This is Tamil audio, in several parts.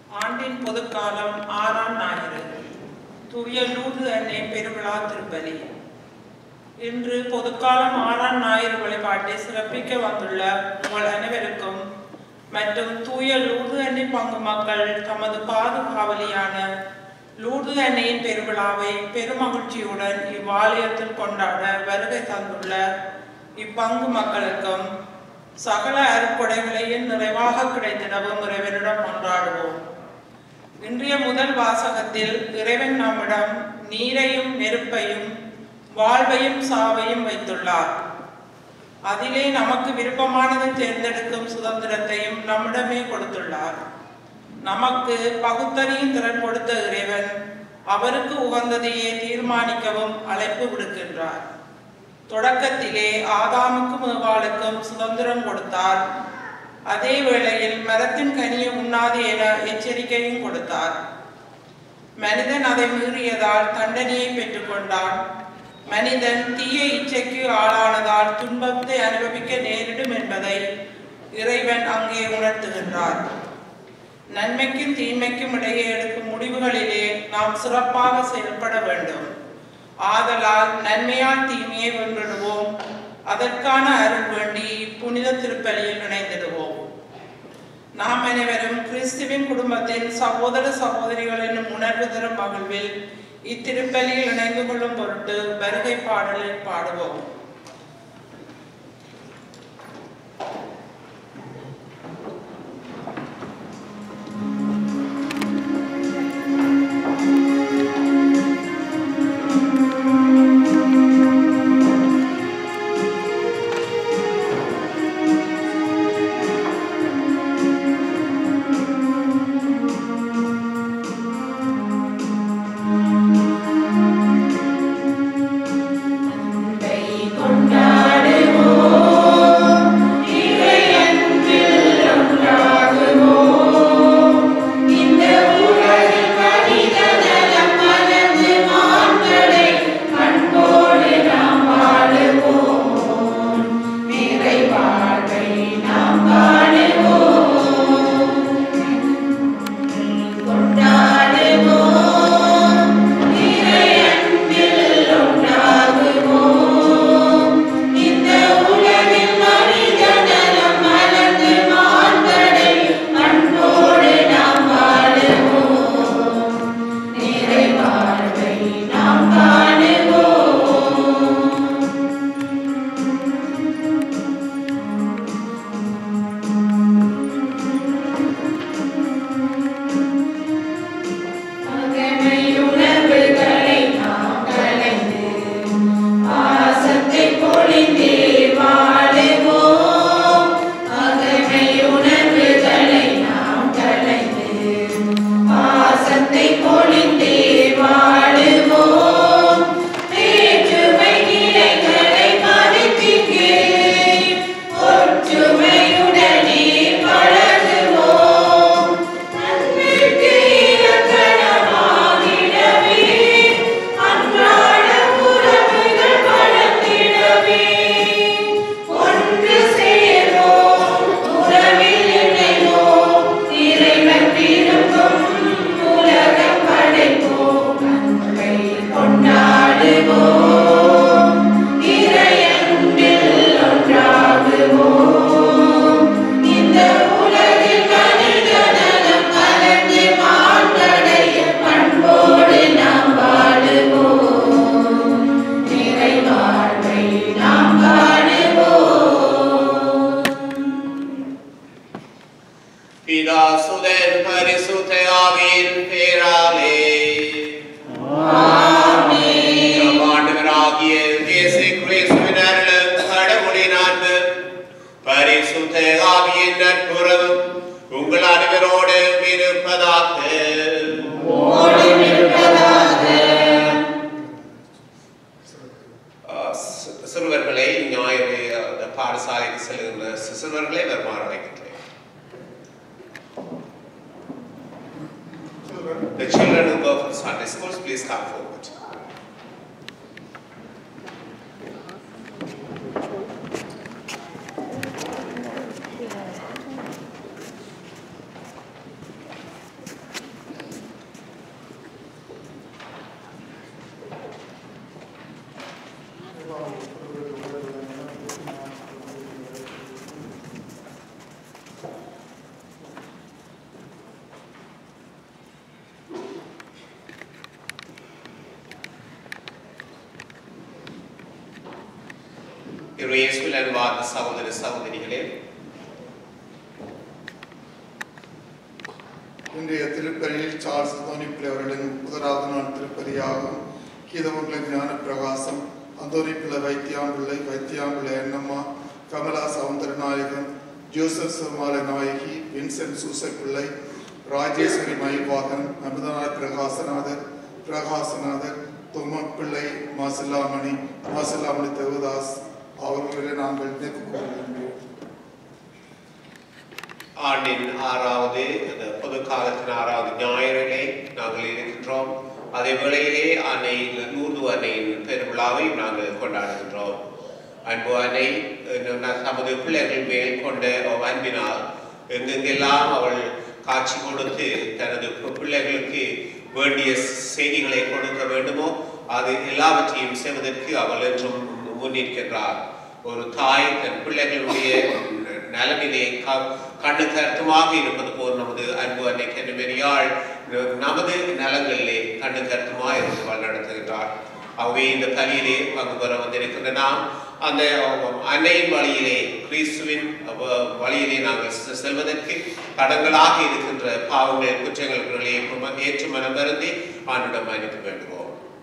ஆண்டின் பொதுக்காலம் ஆறாம் ஞாயிறு தூய லூது அன்னை பெருவிழா திருப்பலி இன்று பொதுக்காலம் ஆறாம் ஞாயிறு வழிபாட்டை சிறப்பிக்க வந்துள்ள உங்கள் அனைவருக்கும் மற்றும் தூய லூது அன்னை பங்கு மக்கள் தமது பாதுகாவலியான லூது அன்னையின் பெருவிழாவை பெருமகிழ்ச்சியுடன் இவ்வாலயத்தில் கொண்டாட வருகை தந்துள்ள இப்பங்கு மக்களுக்கும் சகல அருட்கொடைகளையும் நிறைவாக கிடைத்திடவும் இறைவனிடம் கொண்டாடுவோம் இன்றைய முதல் வாசகத்தில் இறைவன் நம்மிடம் நீரையும் நெருப்பையும் வாழ்வையும் சாவையும் வைத்துள்ளார் அதிலே நமக்கு விருப்பமானதை தேர்ந்தெடுக்கும் சுதந்திரத்தையும் நம்மிடமே கொடுத்துள்ளார் நமக்கு பகுத்தறியும் திறன் கொடுத்த இறைவன் அவருக்கு உகந்ததையே தீர்மானிக்கவும் அழைப்பு விடுக்கின்றார் தொடக்கத்திலே ஆதாமுக்கும் ஏவாளுக்கும் சுதந்திரம் கொடுத்தார் அதே வேளையில் மரத்தின் கனியை உண்ணாது என எச்சரிக்கையும் கொடுத்தார் மனிதன் அதை மீறியதால் தண்டனையை பெற்றுக்கொண்டான் மனிதன் தீய இச்சைக்கு ஆளானதால் துன்பத்தை அனுபவிக்க நேரிடும் என்பதை இறைவன் அங்கே உணர்த்துகின்றார் நன்மைக்கும் தீமைக்கும் இடையே எடுக்கும் முடிவுகளிலே நாம் சிறப்பாக செயல்பட வேண்டும் ஆதலால் நன்மையால் தீமையை வென்றிடுவோம் அதற்கான அருள் வேண்டி புனித திருப்பலியில் இணைந்திடுவோம் நாம் அனைவரும் கிறிஸ்துவின் குடும்பத்தின் சகோதர சகோதரிகள் என்னும் உணர்வு தரும் மகிழ்வில் இத்திருப்பலியில் இணைந்து கொள்ளும் பொருட்டு வருகை பாடலை பாடுவோம் பிதா சுதன் பரிசுத்த ஆவியின் பேராலே நம் ஆண்டவராகிய இயேசு கிறிஸ்துவின் அருளும் கடவுளின் அன்பு பரிசுத்த ஆவியின் நட்புறவும் உங்கள் அனைவரோடு இருப்பதாக ஆஹ் சி- சிறுவர்களை ஞாயிறு அந்த பாடசாலைக்கு செல்கின்ற சி- சிறுவர்களை வருமாறு அழைக்கின்றேன் The children who go for Sunday schools, please come forward. திரு இயேசுவில் அன்பார்ந்த சகோதர சகோதரிகளே இன்றைய திருப்பலியில் சார்ல்ஸ் அந்தோனிப்பிள்ளை அவர்களின் முதலாவது நாள் திருப்பலியாகும் கீதமங்கல ஞான பிரகாசம் அந்தோனிப்பிள்ளை வைத்தியாம்பிள்ளை வைத்தியாம்பிள்ளை அண்ணம்மா கமலா சவுந்தரநாயகன் ஜோசப் சிவமாலை நாயகி வின்சென்ட் சூசைப்பிள்ளை ராஜேஸ்வரி மயில்வாகன் அமிர்தநாத் பிரகாசநாதர் பிரகாசநாதர் தொம்மப்பிள்ளை மாசில்லாமணி மாசில்லாமணி தேவதாஸ் அவர்களை நாங்கள் நினைத்துக் கொள்கின்றோம் ஆண்டின் ஆறாவது அந்த பொது காலத்தின் ஆறாவது ஞாயிறிலே நாங்கள் இருக்கின்றோம் அதே வேளையிலே அன்னை நூறு அன்னையின் பெருவிழாவை நாங்கள் கொண்டாடுகின்றோம் அன்பு அன்னை அஹ், தமது பிள்ளைகள் மேல் கொண்ட அன்பினால் எங்கெங்கெல்லாம் அவள் காட்சி கொடுத்து தனது பிள்ளைகளுக்கு வேண்டிய செய்திகளை கொடுக்க வேண்டுமோ அது எல்லாவற்றையும் செய்வதற்கு அவள் என்றும் முன்னிற்கின்றார் ஒரு தாய் தன் பிள்ளைகளுடைய நலனிலே க- கண்ணு கருத்துமாக இருப்பது போல் நமது அன்பு அன்னை கன்னிமெரியாள் நமது நலங்களிலே கண்ணு கருத்துமாக இருந்து வழிநடத்துகின்றார் அவை இந்த பலியிலே பங்கு பெற வந்திருக்கின்ற நாம் அந்த அன்னையின் வழியிலே கிறிஸ்துவின் வ- வழியிலே நாங்கள் செ- செல்வதற்கு தடங்களாக இருக்கின்ற பாவங்கள் குற்றங்களை ஏற்று மனம் வருந்தி ஆண்டிடம் மன்னிக்க வேண்டுவோம்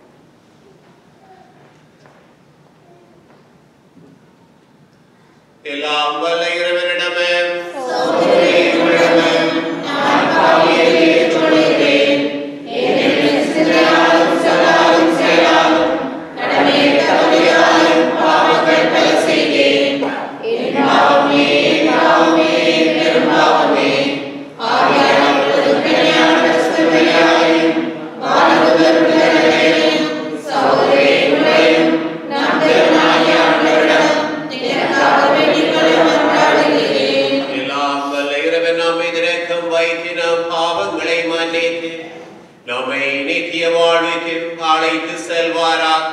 எல்லாம் வல்ல இறைவனிடமே எல்லாம் வல்ல இறைவன் நம்மை திறக்கம் வைத்து நம் பாவங்களை மன்னித்து நம்மை நித்திய வாழ்வுக்கு அழைத்து செல்வாராக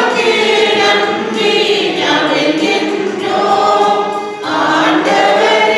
ஆண்டவரே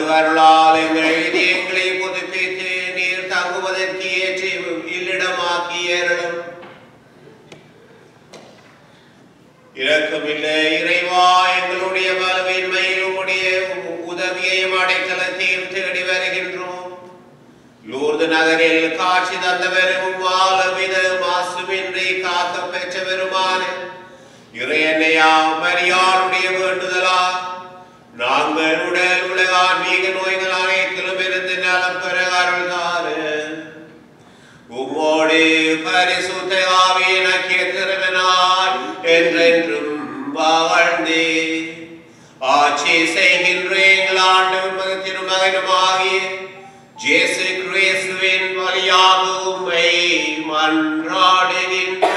திருவருளால் எங்கள் இதயங்களை புதுப்பித்து நீர் தங்குவதற்கு ஏற்றி இல்லிடமாக்கி ஏறலும் இரக்கமில்லை இறைவா எங்களுடைய பலவீன்மையில் உம்முடைய உதவியையும் அடைக்கலத்தையும் தேடி வருகின்றோம் லூர்து நகரில் காட்சி தந்தவரும் மாலவித மாசுமின்றி காக்க பெற்ற பெருமான இறையன்னையா மரியாளுடைய வேண்டுதலா நாங்கள் உடல் உலக ஆன்மீக நோய்கள் அனைத்திலும் இருந்து நலம் பெற அருள்தாரு உம்மோடு பரிசுத்த ஆவியின் ஐக்கிய திருவினால் என்றென்றும் வாழ்ந்தே ஆட்சி செய்கின்ற எங்கள் ஆண்டு திருமகனுமாகிய ஜேசு கிறிஸ்துவின் வழியாக உம்மை மன்றாடுகின்றோம்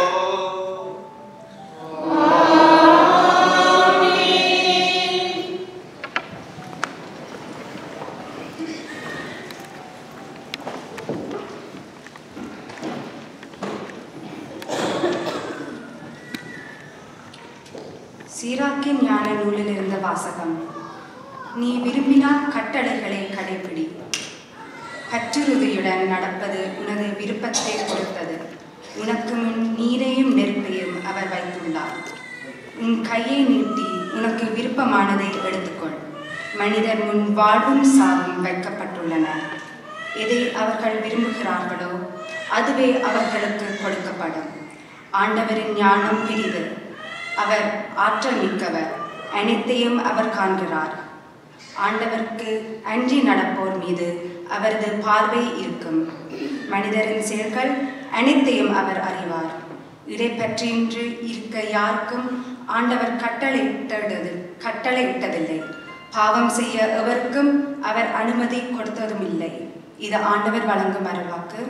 சீராக்கின் ஞான நூலில் இருந்த வாசகம் நீ விரும்பினால் கட்டளைகளை கடைபிடி பற்றுறுதியுடன் நடப்பது உனது விருப்பத்தை பொறுத்தது உனக்கு முன் நீரையும் நெருப்பையும் அவர் வைத்துள்ளார் உன் கையை நீட்டி உனக்கு விருப்பமானதை எடுத்துக்கொள் மனிதர் முன் வாழ்வும் சாவும் வைக்கப்பட்டுள்ளன எதை அவர்கள் விரும்புகிறார்களோ அதுவே அவர்களுக்கு கொடுக்கப்படும் ஆண்டவரின் ஞானம் பெரிது அவர் ஆற்றல் மிக்கவர் அனைத்தையும் அவர் காண்கிறார் ஆண்டவருக்கு அஞ்சி நடப்போர் மீது அவரது பார்வை இருக்கும் மனிதரின் செயல்கள் அனைத்தையும் அவர் அறிவார் இதை பற்றியின்றி இருக்க யாருக்கும் ஆண்டவர் கட்டளையிட்டது கட்டளையிட்டதில்லை பாவம் செய்ய எவருக்கும் அவர் அனுமதி கொடுத்ததும் இல்லை இது ஆண்டவர் வழங்கும் அருள்வாக்கு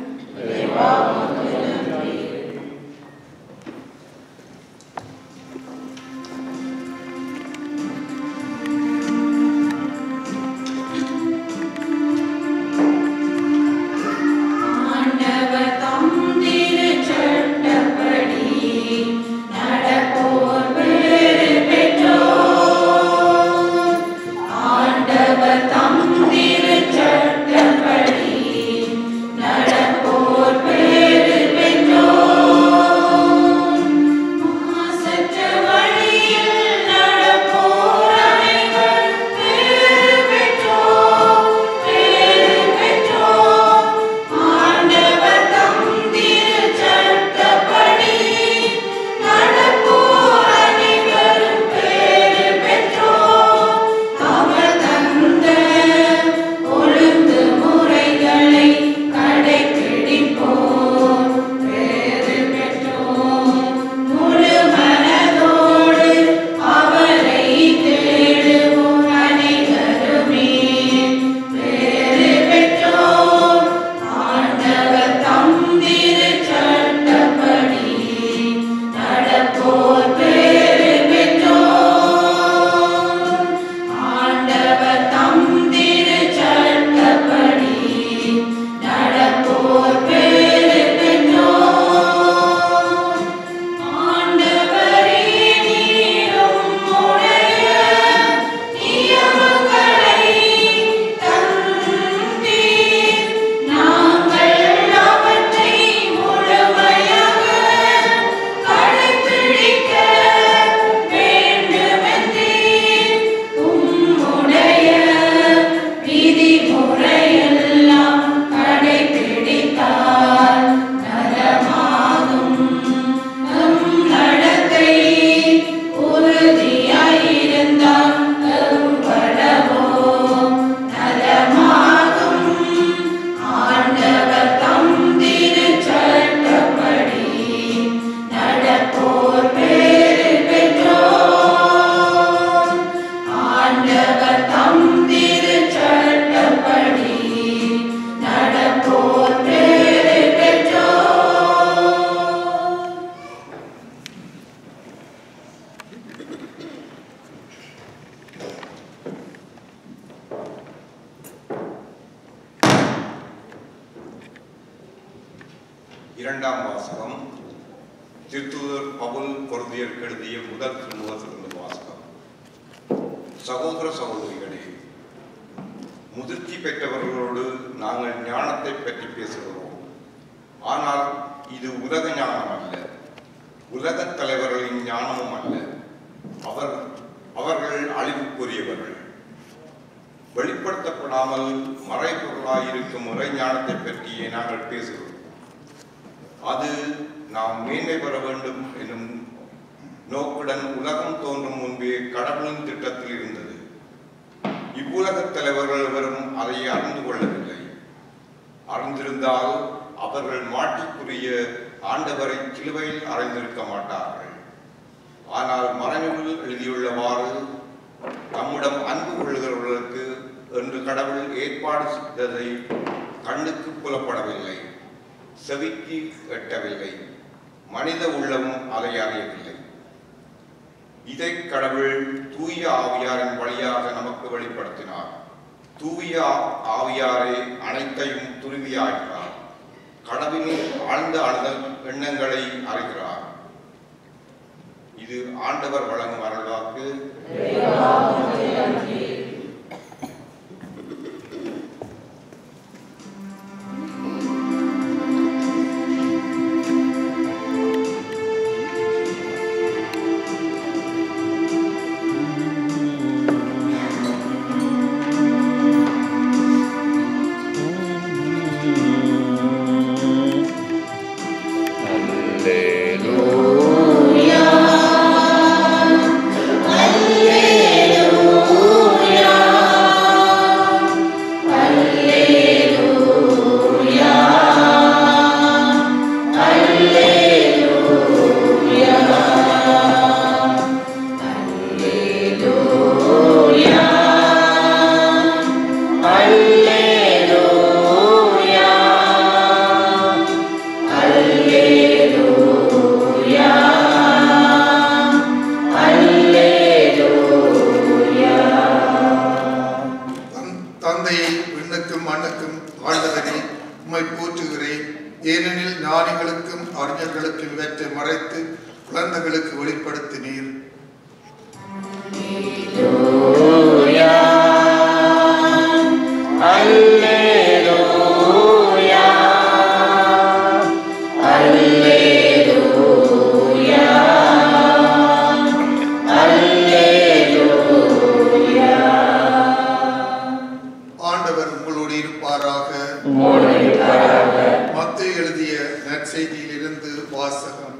ஆண்டவர் தம் திருச்சட்டப்படி நடப்போர் பேறு பெற்றோர். ஆண்டவர் தம் திருச்சட்டப்படி நடப்போர் பேறு பெற்றோர். மாசற்ற வழியில் நடப்போர் அனைவர் பேறு பெற்றோர், பேறு பெற்றோர். ஆண்டவர் தம் திருச்சட்டப்படி நடப்போர் அனைவரும் பேறு பெற்றோர். அவர் தந்த ஒழுங்கு முறைகளை கடைப்பிடிப்போர் பேறு பெற்றோர். முழு மனதோடு அவரை தேடுவோர் அனைவருமே பேறு பெற்றோர். ஆண்டவர் தம் திருச்சட்டப்படி நடப்போர் பேறு பெற்றோர். ஆண்டவர் தம் திருச்சட்டப்படி நடப்போர் பேறு பெற்றோர். ஆண்டவரே நீரும் உடைய நியமங்களை தந்தீர். நாங்கள் அவற்றை முழுமையாக கடைப்பிடிக்க வேண்டுமென்றீர். உம்முடைய விதிமுறையெல்லாம் கடைப்பிடித்தால் நலமாகும். நம் நடத்தை உறுதியாயிருந்தால் எவ்வளவோ நலமாகும். ஆண்டவர் தம் திருச்சட்டப்படி நடப்போர் பேறு பெற்றோர். ஆண்டவர் தம் திருச்சட்டப்படி நடப்போர் பேறு பெற்றோர். இரண்டாம் வாசகம் திருத்தூதர் பவுல் கொருந்தியர் எழுதிய முதல் திருமுகத்திலிருந்து வாசகம் சகோதர சகோதரிகளே முதிர்ச்சி பெற்றவர்களோடு நாங்கள் ஞானத்தை பற்றி பேசுகிறோம் ஆனால் இது உலக ஞானம் அல்ல உலகத் தலைவர்களின் ஞானமும் அல்ல அவர் அவர்கள் அழிவுக்குரியவர்கள் வெளிப்படுத்தப்படாமல் மறைபொருளாயிருக்கும் முறை ஞானத்தை பற்றியே நாங்கள் பேசுகிறோம் அது நாம் மேன்மை பெற வேண்டும் எனும் நோக்குடன் உலகம் தோன்றும் முன்பே கடவுளின் திட்டத்தில் இருந்தது இவ்வுலகத் தலைவர்கள் எவரும் அதை அறிந்து கொள்ளவில்லை அறிந்திருந்தால் அவர்கள் மாட்டிக்குரிய ஆண்டவரை சிலுவையில் அறைந்திருக்க மாட்டார்கள் ஆனால் மறைநூலில் எழுதியுள்ளவாறு நம்மிடம் அன்பு கொள்ளுகிறவர்களுக்கு என்று கடவுள் ஏற்பாடு செய்ததை கண்ணுக்கு புலப்படவில்லை செவிக்கு எட்டவில்லை மனித உள்ளமும் அதை அறியவில்லை இதை கடவுள் தூய ஆவியாரின் வழியாக நமக்கு வெளிப்படுத்தினார் தூய ஆவியாரே அனைத்தையும் துருவியாகிறார் கடவுளின் ஆழ்ந்த அழுதல் எண்ணங்களை அறிகிறார் இது ஆண்டவர் வழங்கும் அருள்வாக்கு தன் தந்தையை விண்ணுக்கும் மண்ணுக்கும் ஆழ்ந்தவனே உம்மை போற்றுகிறேன் ஏனெனில் ஞானிகளுக்கும் அறிஞர்களுக்கும் இவற்றை மறைத்து குழந்தைகளுக்கு வெளிப்படுத்தினீர் ஆண்டவர் உங்களோடு இருப்பாராக மத்திய எழுதிய நற்செய்தியிலிருந்து வாசகம்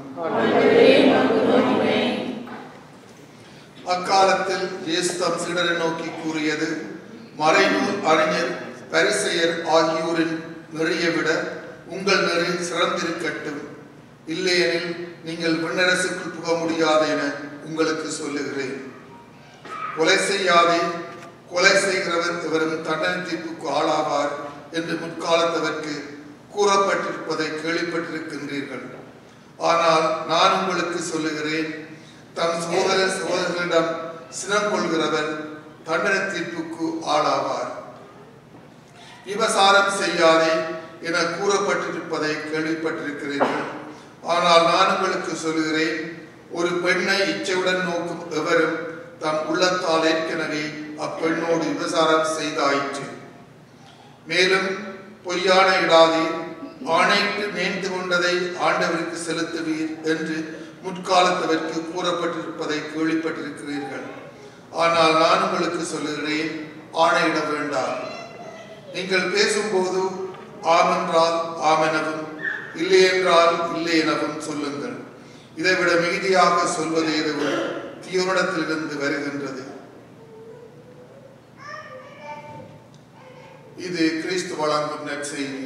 அக்காலத்தில் இயேசு தம் சீடரை நோக்கி கூறியது மறைநூல் அறிஞர் பரிசெயர் ஆகியோரின் நெறியை விட உங்கள் நெறி சிறந்திருக்கட்டும் இல்லையெனில் நீங்கள் விண்ணரசுக்குள் புக முடியாது என உங்களுக்கு சொல்லுகிறேன் கொலை செய்யாதே கொலை செய்கிறவர் இவரும் தண்டனை தீர்ப்புக்கு ஆளாவார் என்று முற்காலத்தவர்க்கு கூறப்பட்டிருப்பதை கேள்விப்பட்டிருக்கின்றீர்கள் ஆனால் நான் உங்களுக்கு சொல்லுகிறேன் தம் சகோதர சகோதரர்களிடம் சினம் கொள்கிறவர் தண்டனை தீர்ப்புக்கு ஆளாவார் விபசாரம் செய்யாதே என கூறப்பட்டிருப்பதை கேள்விப்பட்டிருக்கிறீர்கள் ஆனால் நான் உங்களுக்கு சொல்கிறேன் ஒரு பெண்ணை இச்சையுடன் நோக்கும் எவரும் தம் உள்ளத்தால் ஏற்கனவே அப்பெண்ணோடு விபசாரம் செய்தாயிற்று மேலும் பொய்யான இடாதே ஆணைக்கு நேர்ந்து கொண்டதை ஆண்டவருக்கு செலுத்துவீர் என்று முற்காலத்தவர்க்கு கூறப்பட்டிருப்பதை கேள்விப்பட்டிருக்கிறீர்கள் ஆனால் நான் உங்களுக்கு சொல்லுகிறேன் ஆணையிட வேண்டாம் நீங்கள் பேசும்போது ஆமென்றால் ஆமெனவும் இல்லை என்றால் இல்லை எனவும் சொல்லுங்கள் இதைவிட மிகுதியாக சொல்வது எதுவும் தீவனிடத்திலிருந்து வருகின்றது இது கிறிஸ்து வழங்கும் நற்செய்தி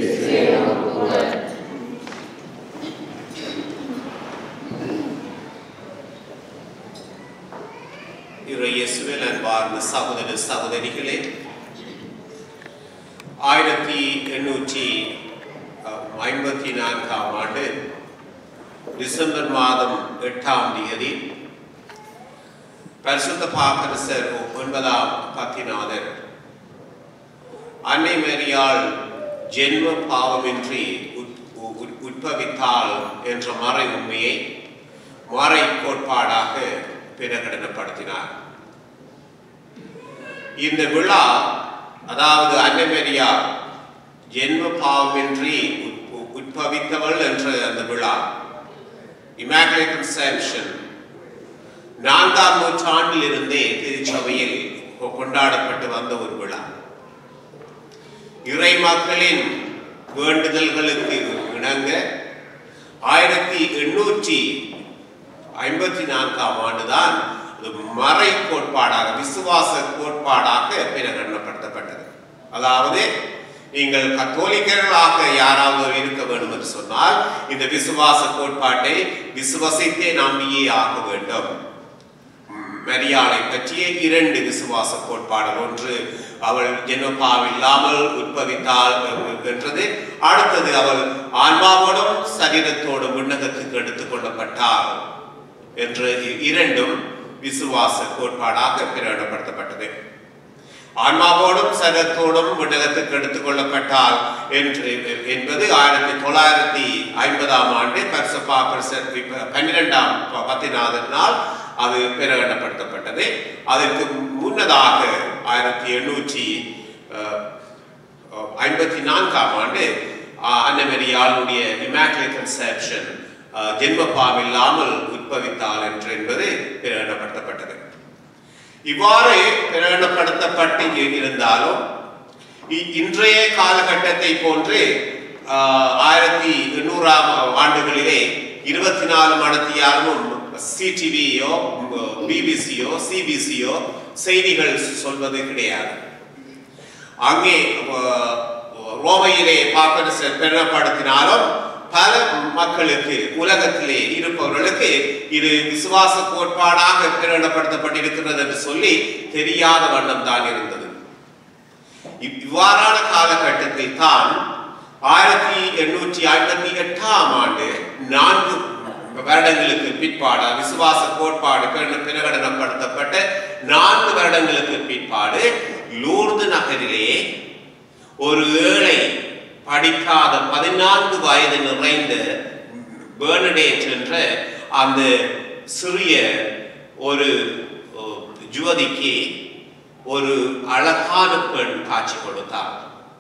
இரு இயேசுவில் அன்பார்ந்த சகோதர சகோதரிகளே ஆயிரத்தி எண்ணூற்றி அஹ், ஐம்பத்தி நான்காம் ஆண்டு டிசம்பர் மாதம் எட்டாம் தேதி பரிசுத்த பாக்கரசர் ஒன்பதாம் பத்திநாதர் அன்னை மரியாள் ஜென்ம பாவமின்றி உட்- உட்- உட்பவித்தாள் என்ற மறை உண்மையை மறை கோட்பாடாக பிரகடனப்படுத்தினார் இந்த விழா அதாவது அன்னமரியா ஜென்ம பாவமின்றி உட்- உட்பவித்தவள் என்ற அந்த விழா இமாகுலேட் கன்செப்ஷன் நான்காம் நூற்றாண்டில் இருந்தே திருச்சபையில் கொ- கொண்டாடப்பட்டு வந்த ஒரு விழா இறை மக்களின் வேண்டுதல்களுக்கு இணங்க ஆயிரத்தி எண்ணூற்றி ஐம்பத்தி நான்காம் ஆண்டுதான் அது மறை கோட்பாடாக விசுவாச கோட்பாடாக பிரகடனப்படுத்தப்பட்டது அதாவது நீங்கள் கத்தோலிக்கர்களாக யாராவது இருக்க வேண்டும் என்று சொன்னால் இந்த விசுவாச கோட்பாட்டை விசுவசித்தே நம்பியே ஆக வேண்டும் மரியாளை பற்றிய இரண்டு விசுவாச கோட்பாடுகள் ஒன்று அவள் ஜென்மபாவம் இல்லாமல் உட்பவித்தாள் என்றது அடுத்தது அவள் ஆன்மாவோடும் சரீரத்தோடும் விண்ணகத்துக்கு எடுத்துக் கொள்ளப்பட்டாள் என்று இ- இரண்டும் விசுவாச கோட்பாடாக பிரகடனப்படுத்தப்பட்டது ஆன்மாவோடும் சரத்தோடும் விண்ணகத்துக்கு எடுத்துக் கொள்ளப்பட்டால் என்று என்பது ஆயிரத்தி தொள்ளாயிரத்தி ஐம்பதாம் ஆண்டு பரிசப்பா பன்னிரெண்டாம் பத்தினாதனால் அது பிரகடனப்படுத்தப்பட்டது அதற்கு முன்னதாக ஆயிரத்தி எண்ணூற்றி ஐம்பத்தி நான்காம் ஆண்டு அஹ், அன்னமரியாளுடைய இமாக்குலேட் கன்செப்ஷன் ஜென்மபாவம் இல்லாமல் உட்பவித்தாள் என்று என்பது பிரகடனப்படுத்தப்பட்டது இவ்வாறு பிரகடனப்படுத்தப்பட்டு இருந்தாலும் இ- இன்றைய காலகட்டத்தை போன்று ஆஹ், ஆயிரத்தி எண்ணூறாம் ஆண்டுகளிலே இருபத்தி நாலு மணத்தியாலும் சிடிவியோ பிபிசியோ சிபிசியோ செய்திகள் சொல்வது கிடையாது அங்கே அஹ், ரோமையிலே பாப்பரசர் பெறப்படுத்தினாலும் பல மக்களுக்கு உலகத்திலே இருப்பவர்களுக்கு இது விசுவாச கோட்பாடாக பிரகடனப்படுத்தப்பட்டிருக்கிறது என்று சொல்லி தெரியாத வண்ணம் தான் இருந்தது இவ்- இவ்வாறான காலகட்டத்தில் தான் ஆயிரத்தி எண்ணூற்றி ஐம்பத்தி எட்டாம் ஆண்டு நான்கு வருடங்களுக்கு பிற்பாடு விசுவாச கோட்பாடு பிர- பிரகடனப்படுத்தப்பட்ட நான்கு வருடங்களுக்கு பிற்பாடு லூர்து நகரிலே ஒரு ஏழை படிக்காத பதினான்கு வயது நிறைந்த பேர்னடேட் என்ற அந்த சிறிய ஒரு ஓ, யுவதிக்கு ஒரு அழகான பெண் காட்சி கொடுத்தார்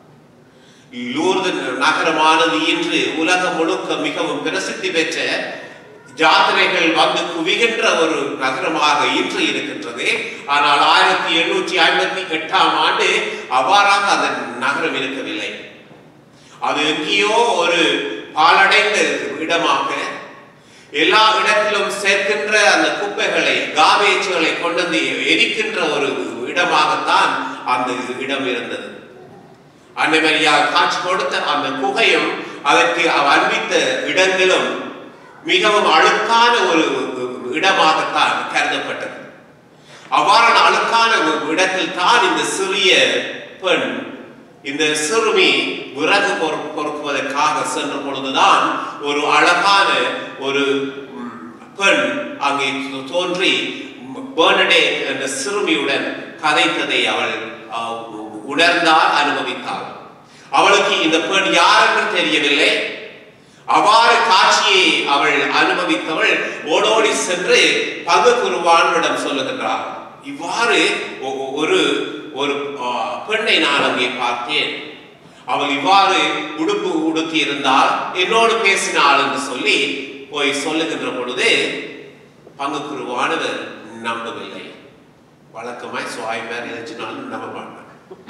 லூர்து நகரமானது இன்று உலகம் முழுக்க மிகவும் பிரசித்தி பெற்ற ஜாத்திரைகள் வந்து குவிகின்ற ஒரு நகரமாக இன்று இருக்கின்றது ஆனால் ஆயிரத்தி எண்ணூற்றி ஐம்பத்தி எட்டாம் ஆண்டு அவ்வாறாக அந்த நகரம் இருக்கவில்லை அது எங்கேயோ ஒரு பாலடைந்த இடமாக எல்லா இடத்திலும் சேர்க்கின்ற அந்த குப்பைகளை காபேஜ்களை கொண்டு வந்து எரிக்கின்ற ஒரு இடமாகத்தான் அந்த இடம் இருந்தது அன்னைமரியா காட்சி கொடுத்த அந்த குகையும் அதற்கு அவ அன்பித்த இடங்களும் மிகவும் அழுக்கான ஒரு இடமாகத்தான் கருதப்பட்டது அவ்வாறான அழுக்கான ஒரு இடத்தில் தான் இந்த சிறிய பெண் இந்த சிறுமி விறகு பொறு- பொறுக்குவதற்காக சென்ற பொழுதுதான் ஒரு அழகான ஒரு ம், பெண் அங்கே தோ- தோன்றி பேர்னடே என்ற சிறுமியுடன் கதைத்ததை அவள் அஹ், உணர்ந்தாள் அனுபவித்தாள் அவளுக்கு இந்த பெண் யார் என்று தெரியவில்லை அவ்வாறு காட்சியை அவள் அனுபவித்தவள் ஓடோடி சென்று பகு குருவானிடம் சொல்லுகின்றார் இவ்வாறு ஒ- ஒ- ஒரு ஒரு ஆ, பெண்ணை நான் அங்கே பார்த்தேன் அவள் இவ்வாறு உடுப்பு உடுத்தி இருந்தால் என்னோடு பேசினாள் என்று சொல்லி போய் சொல்லுகின்ற பொழுது பங்கு குருவானவர் நம்பவில்லை வழக்கமாய் சுவாய் மாதிரி இருந்துச்சுனாலும் நம்ப மாட்டான்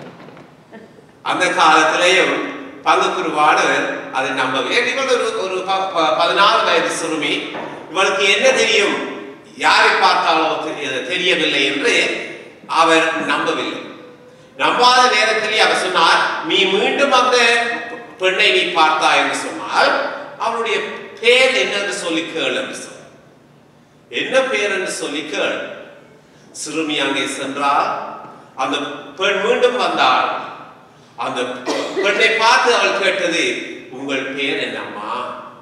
அந்த காலத்திலேயும் பங்கு குருவானவர் அதை நம்பவில்லை இவள் ஒரு ஒரு ப- ப- பதினாலு வயது சிறுமி இவளுக்கு என்ன தெரியும் யாரை பார்த்தாலோ தெரிய- தெரியவில்லை என்று அவர் நம்பவில்லை நம்பாத நேரத்திலே அவர் சொன்னார் நீ மீண்டும் அந்த பெண்ணை நீ பார்த்தா என்று சொன்னால் அவளுடைய பேர் என்னன்னு சொல்லி கேள் என்று சொன்னார் என்ன பேர் என்று சொல்லி கேள் சிறுமி அங்கே சென்றால் அந்த பெண் மீண்டும் வந்தாள் அந்த பெண்ணை பார்த்து அவள் கேட்டது உங்கள் பேர் என்னம்மா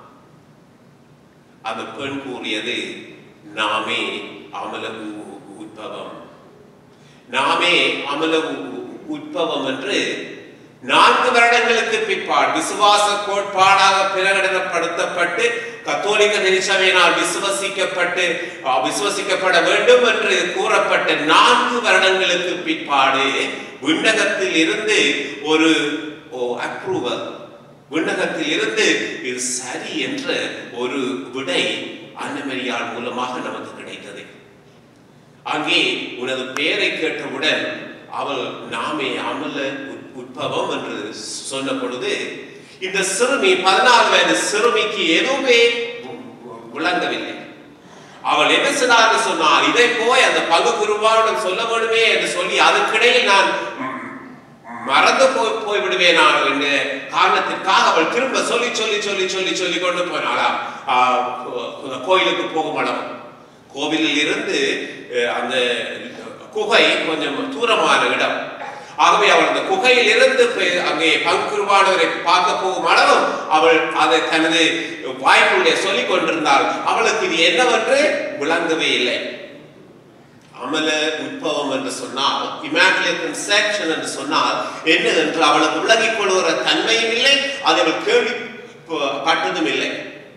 அந்த பெண் கூறியது நாமே அமல உ- உத்பவம் நாமே அமல உ- உ- உத்பவம் என்று நான்கு வருடங்களுக்கு பிற்பாடு விசுவாச கோட்பாடாக பிரகடனப்படுத்தப்பட்டு கத்தோலிக்க திருச்சபையினால் விசுவசிக்கப்பட்டு அஹ், விசுவசிக்கப்பட வேண்டும் என்று கூறப்பட்ட நான்கு வருடங்களுக்கு பிற்பாடு விண்ணகத்தில் இருந்து ஒரு அப்ரூவல் விண்ணகத்தில் இருந்து இது சரி என்ற ஒரு விடை அன்னமரியாள் மூலமாக நமக்கு கிடைத்தது அங்கே உனது பெயரை கேட்டவுடன் அவள் நாமே அமல உத்- உட்பவம் என்று சொன்ன பொழுது இந்த சிறுமி பதினாறு வயது சிறுமிக்கு எதுவுமே வி- வி- விளங்கவில்லை அவள் என்ன சொன்னார் சொன்னால் இதை போய் அந்த பங்கு குருவாவிடம் சொல்ல வேண்டுமே என்று சொல்லி அதற்கிடையில் நான் மறந்து போய் போய் விடுவேனா என்ற காரணத்திற்காக அவள் திரும்ப சொல்லி சொல்லி சொல்லி சொல்லி சொல்லி கொண்டு போனாளாம் ஆஹ் கோ- கோயிலுக்கு போகும் அளவு கோவிலில் இருந்து அஹ், அந்த குகை கொஞ்சம் தூரமான இடம் ஆகவே அவள் அந்த குகையில் இருந்து போய் அங்கே பங்குருவானவரை பார்க்க போகும் அளவும் அவள் அதை தனது வாய்ப்புள்ளே சொல்லிக் கொண்டிருந்தாள் அவளுக்கு இது என்னவென்று விளங்கவே இல்லை அமல உட்பவம் என்று சொன்னால் இமாக்குலேட் கன்செப்ஷன் என்று சொன்னால் என்ன என்று அவளுக்கு விளங்கிக் கொள்கிற தன்மையும் இல்லை அதை அவள் கேள்வி ப- பட்டதும் இல்லை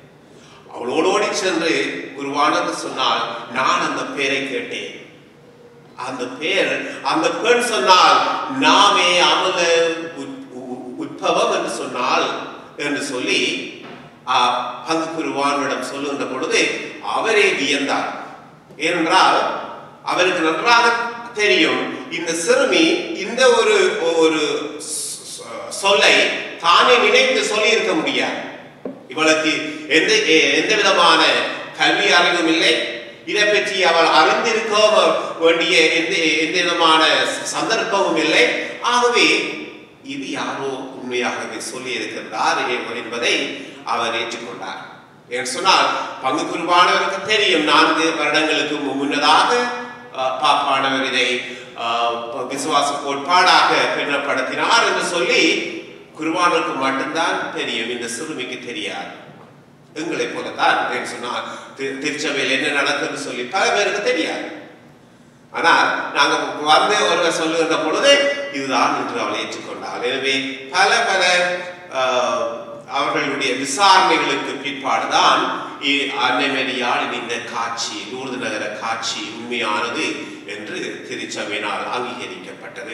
அவள் ஓடோடி சென்று குருவானது சொன்னால் நான் அந்த பேரை கேட்டேன் அந்த பேர் அந்த பெண் சொன்னால் நாமே அமல உட்- உ- உட்பவம் என்று சொன்னால் என்று சொல்லி ஆ, பங்கு குருவானிடம் சொல்லுகின்ற பொழுது அவரே வியந்தார் ஏனென்றால் அவருக்கு நன்றாக தெரியும் இந்த சிறுமி இந்த ஒரு ஒரு சொ- சொல்லை தானே நினைத்து சொல்லி இருக்க முடியாது இவளுக்கு எந்த எ- எந்த விதமான கல்வி அறிவும் இல்லை இதை பற்றி அவள் அறிந்திருக்க வேண்டிய எந்த எந்த விதமான சந்தர்ப்பமும் இல்லை ஆகவே இது யாரோ உண்மையாகவே சொல்லி இருக்கின்றார் என்பதை அவர் ஏற்றுக்கொண்டார் என்று சொன்னால் பங்கு குருவானவருக்கு தெரியும் நான்கு வருடங்களுக்கு மு- முன்னதாக அஹ், பாப்பானவர் இதை அஹ், விசுவாச கோட்பாடாக பின்னப்படுத்தினார் என்று சொல்லி குருவானுக்கு மட்டும்தான் தெரியும் இந்த சிறுமிக்கு தெரியாது எங்களை போலத்தான் என்று சொன்னால் தி- திருச்சபையில் என்ன நடக்குதுன்னு சொல்லி பல பேருக்கு தெரியாது ஆனால் நாங்க வந்து ஒருவர் சொல்லுகின்ற பொழுது இதுதான் என்று அவள் ஏற்றுக்கொண்டாள் எனவே பல பல ஆஹ், அவர்களுடைய விசாரணைகளுக்கு பிற்பாடுதான் இ- அன்னை மரியாளின் இந்த காட்சி லூர்து நகர காட்சி உண்மையானது என்று திருச்சபையினால் அங்கீகரிக்கப்பட்டது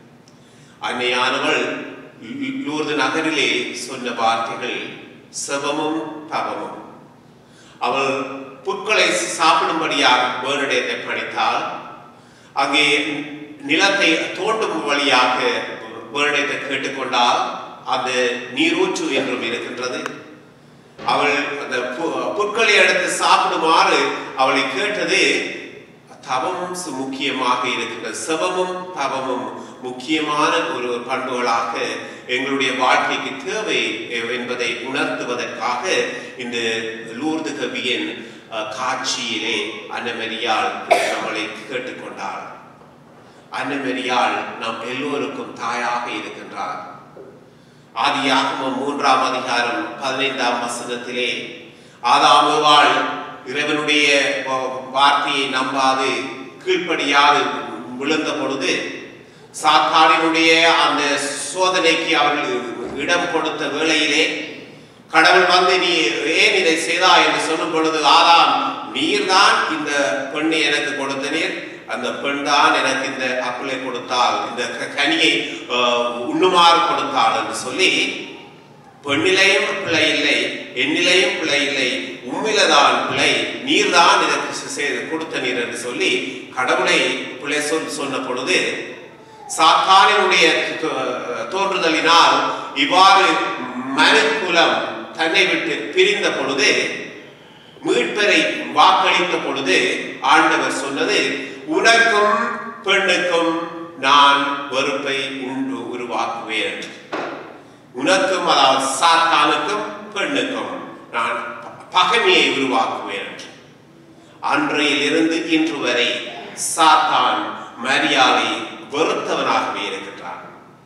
அன்னையானவள் லூ- லூர்து நகரிலே சொன்ன வார்த்தைகள் செவமும் தவமும் அவள் புற்களை சாப்பிடும்படியாக வேறிடத்தை பணித்தாள் அங்கே நிலத்தை தோண்டும் வழியாக வேறிடத்தை கேட்டுக்கொண்டால் அந்த நீரூற்று என்றும் இருக்கின்றது அவள் அந்த பு- புற்களை எடுத்து சாப்பிடுமாறு அவளை கேட்டது தவமும் சு- முக்கியமாக இருக்கின்றது செவமும் தவமும் முக்கியமான ஒரு பண்புகளாக எங்களுடைய வாழ்க்கைக்கு தேவை எ- என்பதை உணர்த்துவதற்காக இந்த லூர்து கவியின் அஹ், காட்சியிலே அன்னமரியால் நம்மளை கேட்டுக்கொண்டாள் அன்னமரியால் நம் எல்லோருக்கும் தாயாக இருக்கின்றார் ஆதியாகமம் மூன்றாம் அதிகாரம் பதினைந்தாம் வசனத்திலே ஆதாமுவாள் இறைவனுடைய வ- வார்த்தையை நம்பாது கீழ்ப்படியாது விழுந்த பொழுது சாத்தானினுடைய அந்த சோதனைக்கு அவர்கள் இடம் கொடுத்த வேளையிலே கடவுள் வந்து நீ ஏன் இதை செய்தா என்று சொல்லும் பொழுது ஆதாம் நீர்தான் இந்த பெண்ணை எனக்கு கொடுத்த நீர் அந்த பெண் தான் எனக்கு இந்த அப்பிளை கொடுத்தாள் இந்த க- கனியை ஆஹ், உண்ணுமாறு கொடுத்தாள் என்று சொல்லி பெண்ணிலையும் பிழை இல்லை என்னிலையும் பிழை இல்லை உம்மிலதான் பிழை நீர்தான் இதற்கு செ- செ- கொடுத்த நீர் என்று சொல்லி கடவுளை பிழை சொல் சொன்ன பொழுது சாத்தானினுடைய தோ- தோன்றுதலினால் இவ்வாறு மனுக்குலம் தன்னை விட்டு பிரிந்த பொழுது மீட்பரை வாக்களித்த பொழுது ஆண்டவர் சொன்னது உனக்கும் பெண்ணுக்கும் நான் வெறுப்பை உண்டு உருவாக்குவேன் என்று. உனக்கும் அதாவது சாத்தானுக்கும் பெண்ணுக்கும் நான் ப- பகைமையை உருவாக்குவேன் என்று. அன்றையிலிருந்து இன்று வரை சாத்தான் மரியாதை வெறுத்தவனாகவே இருக்கின்றான்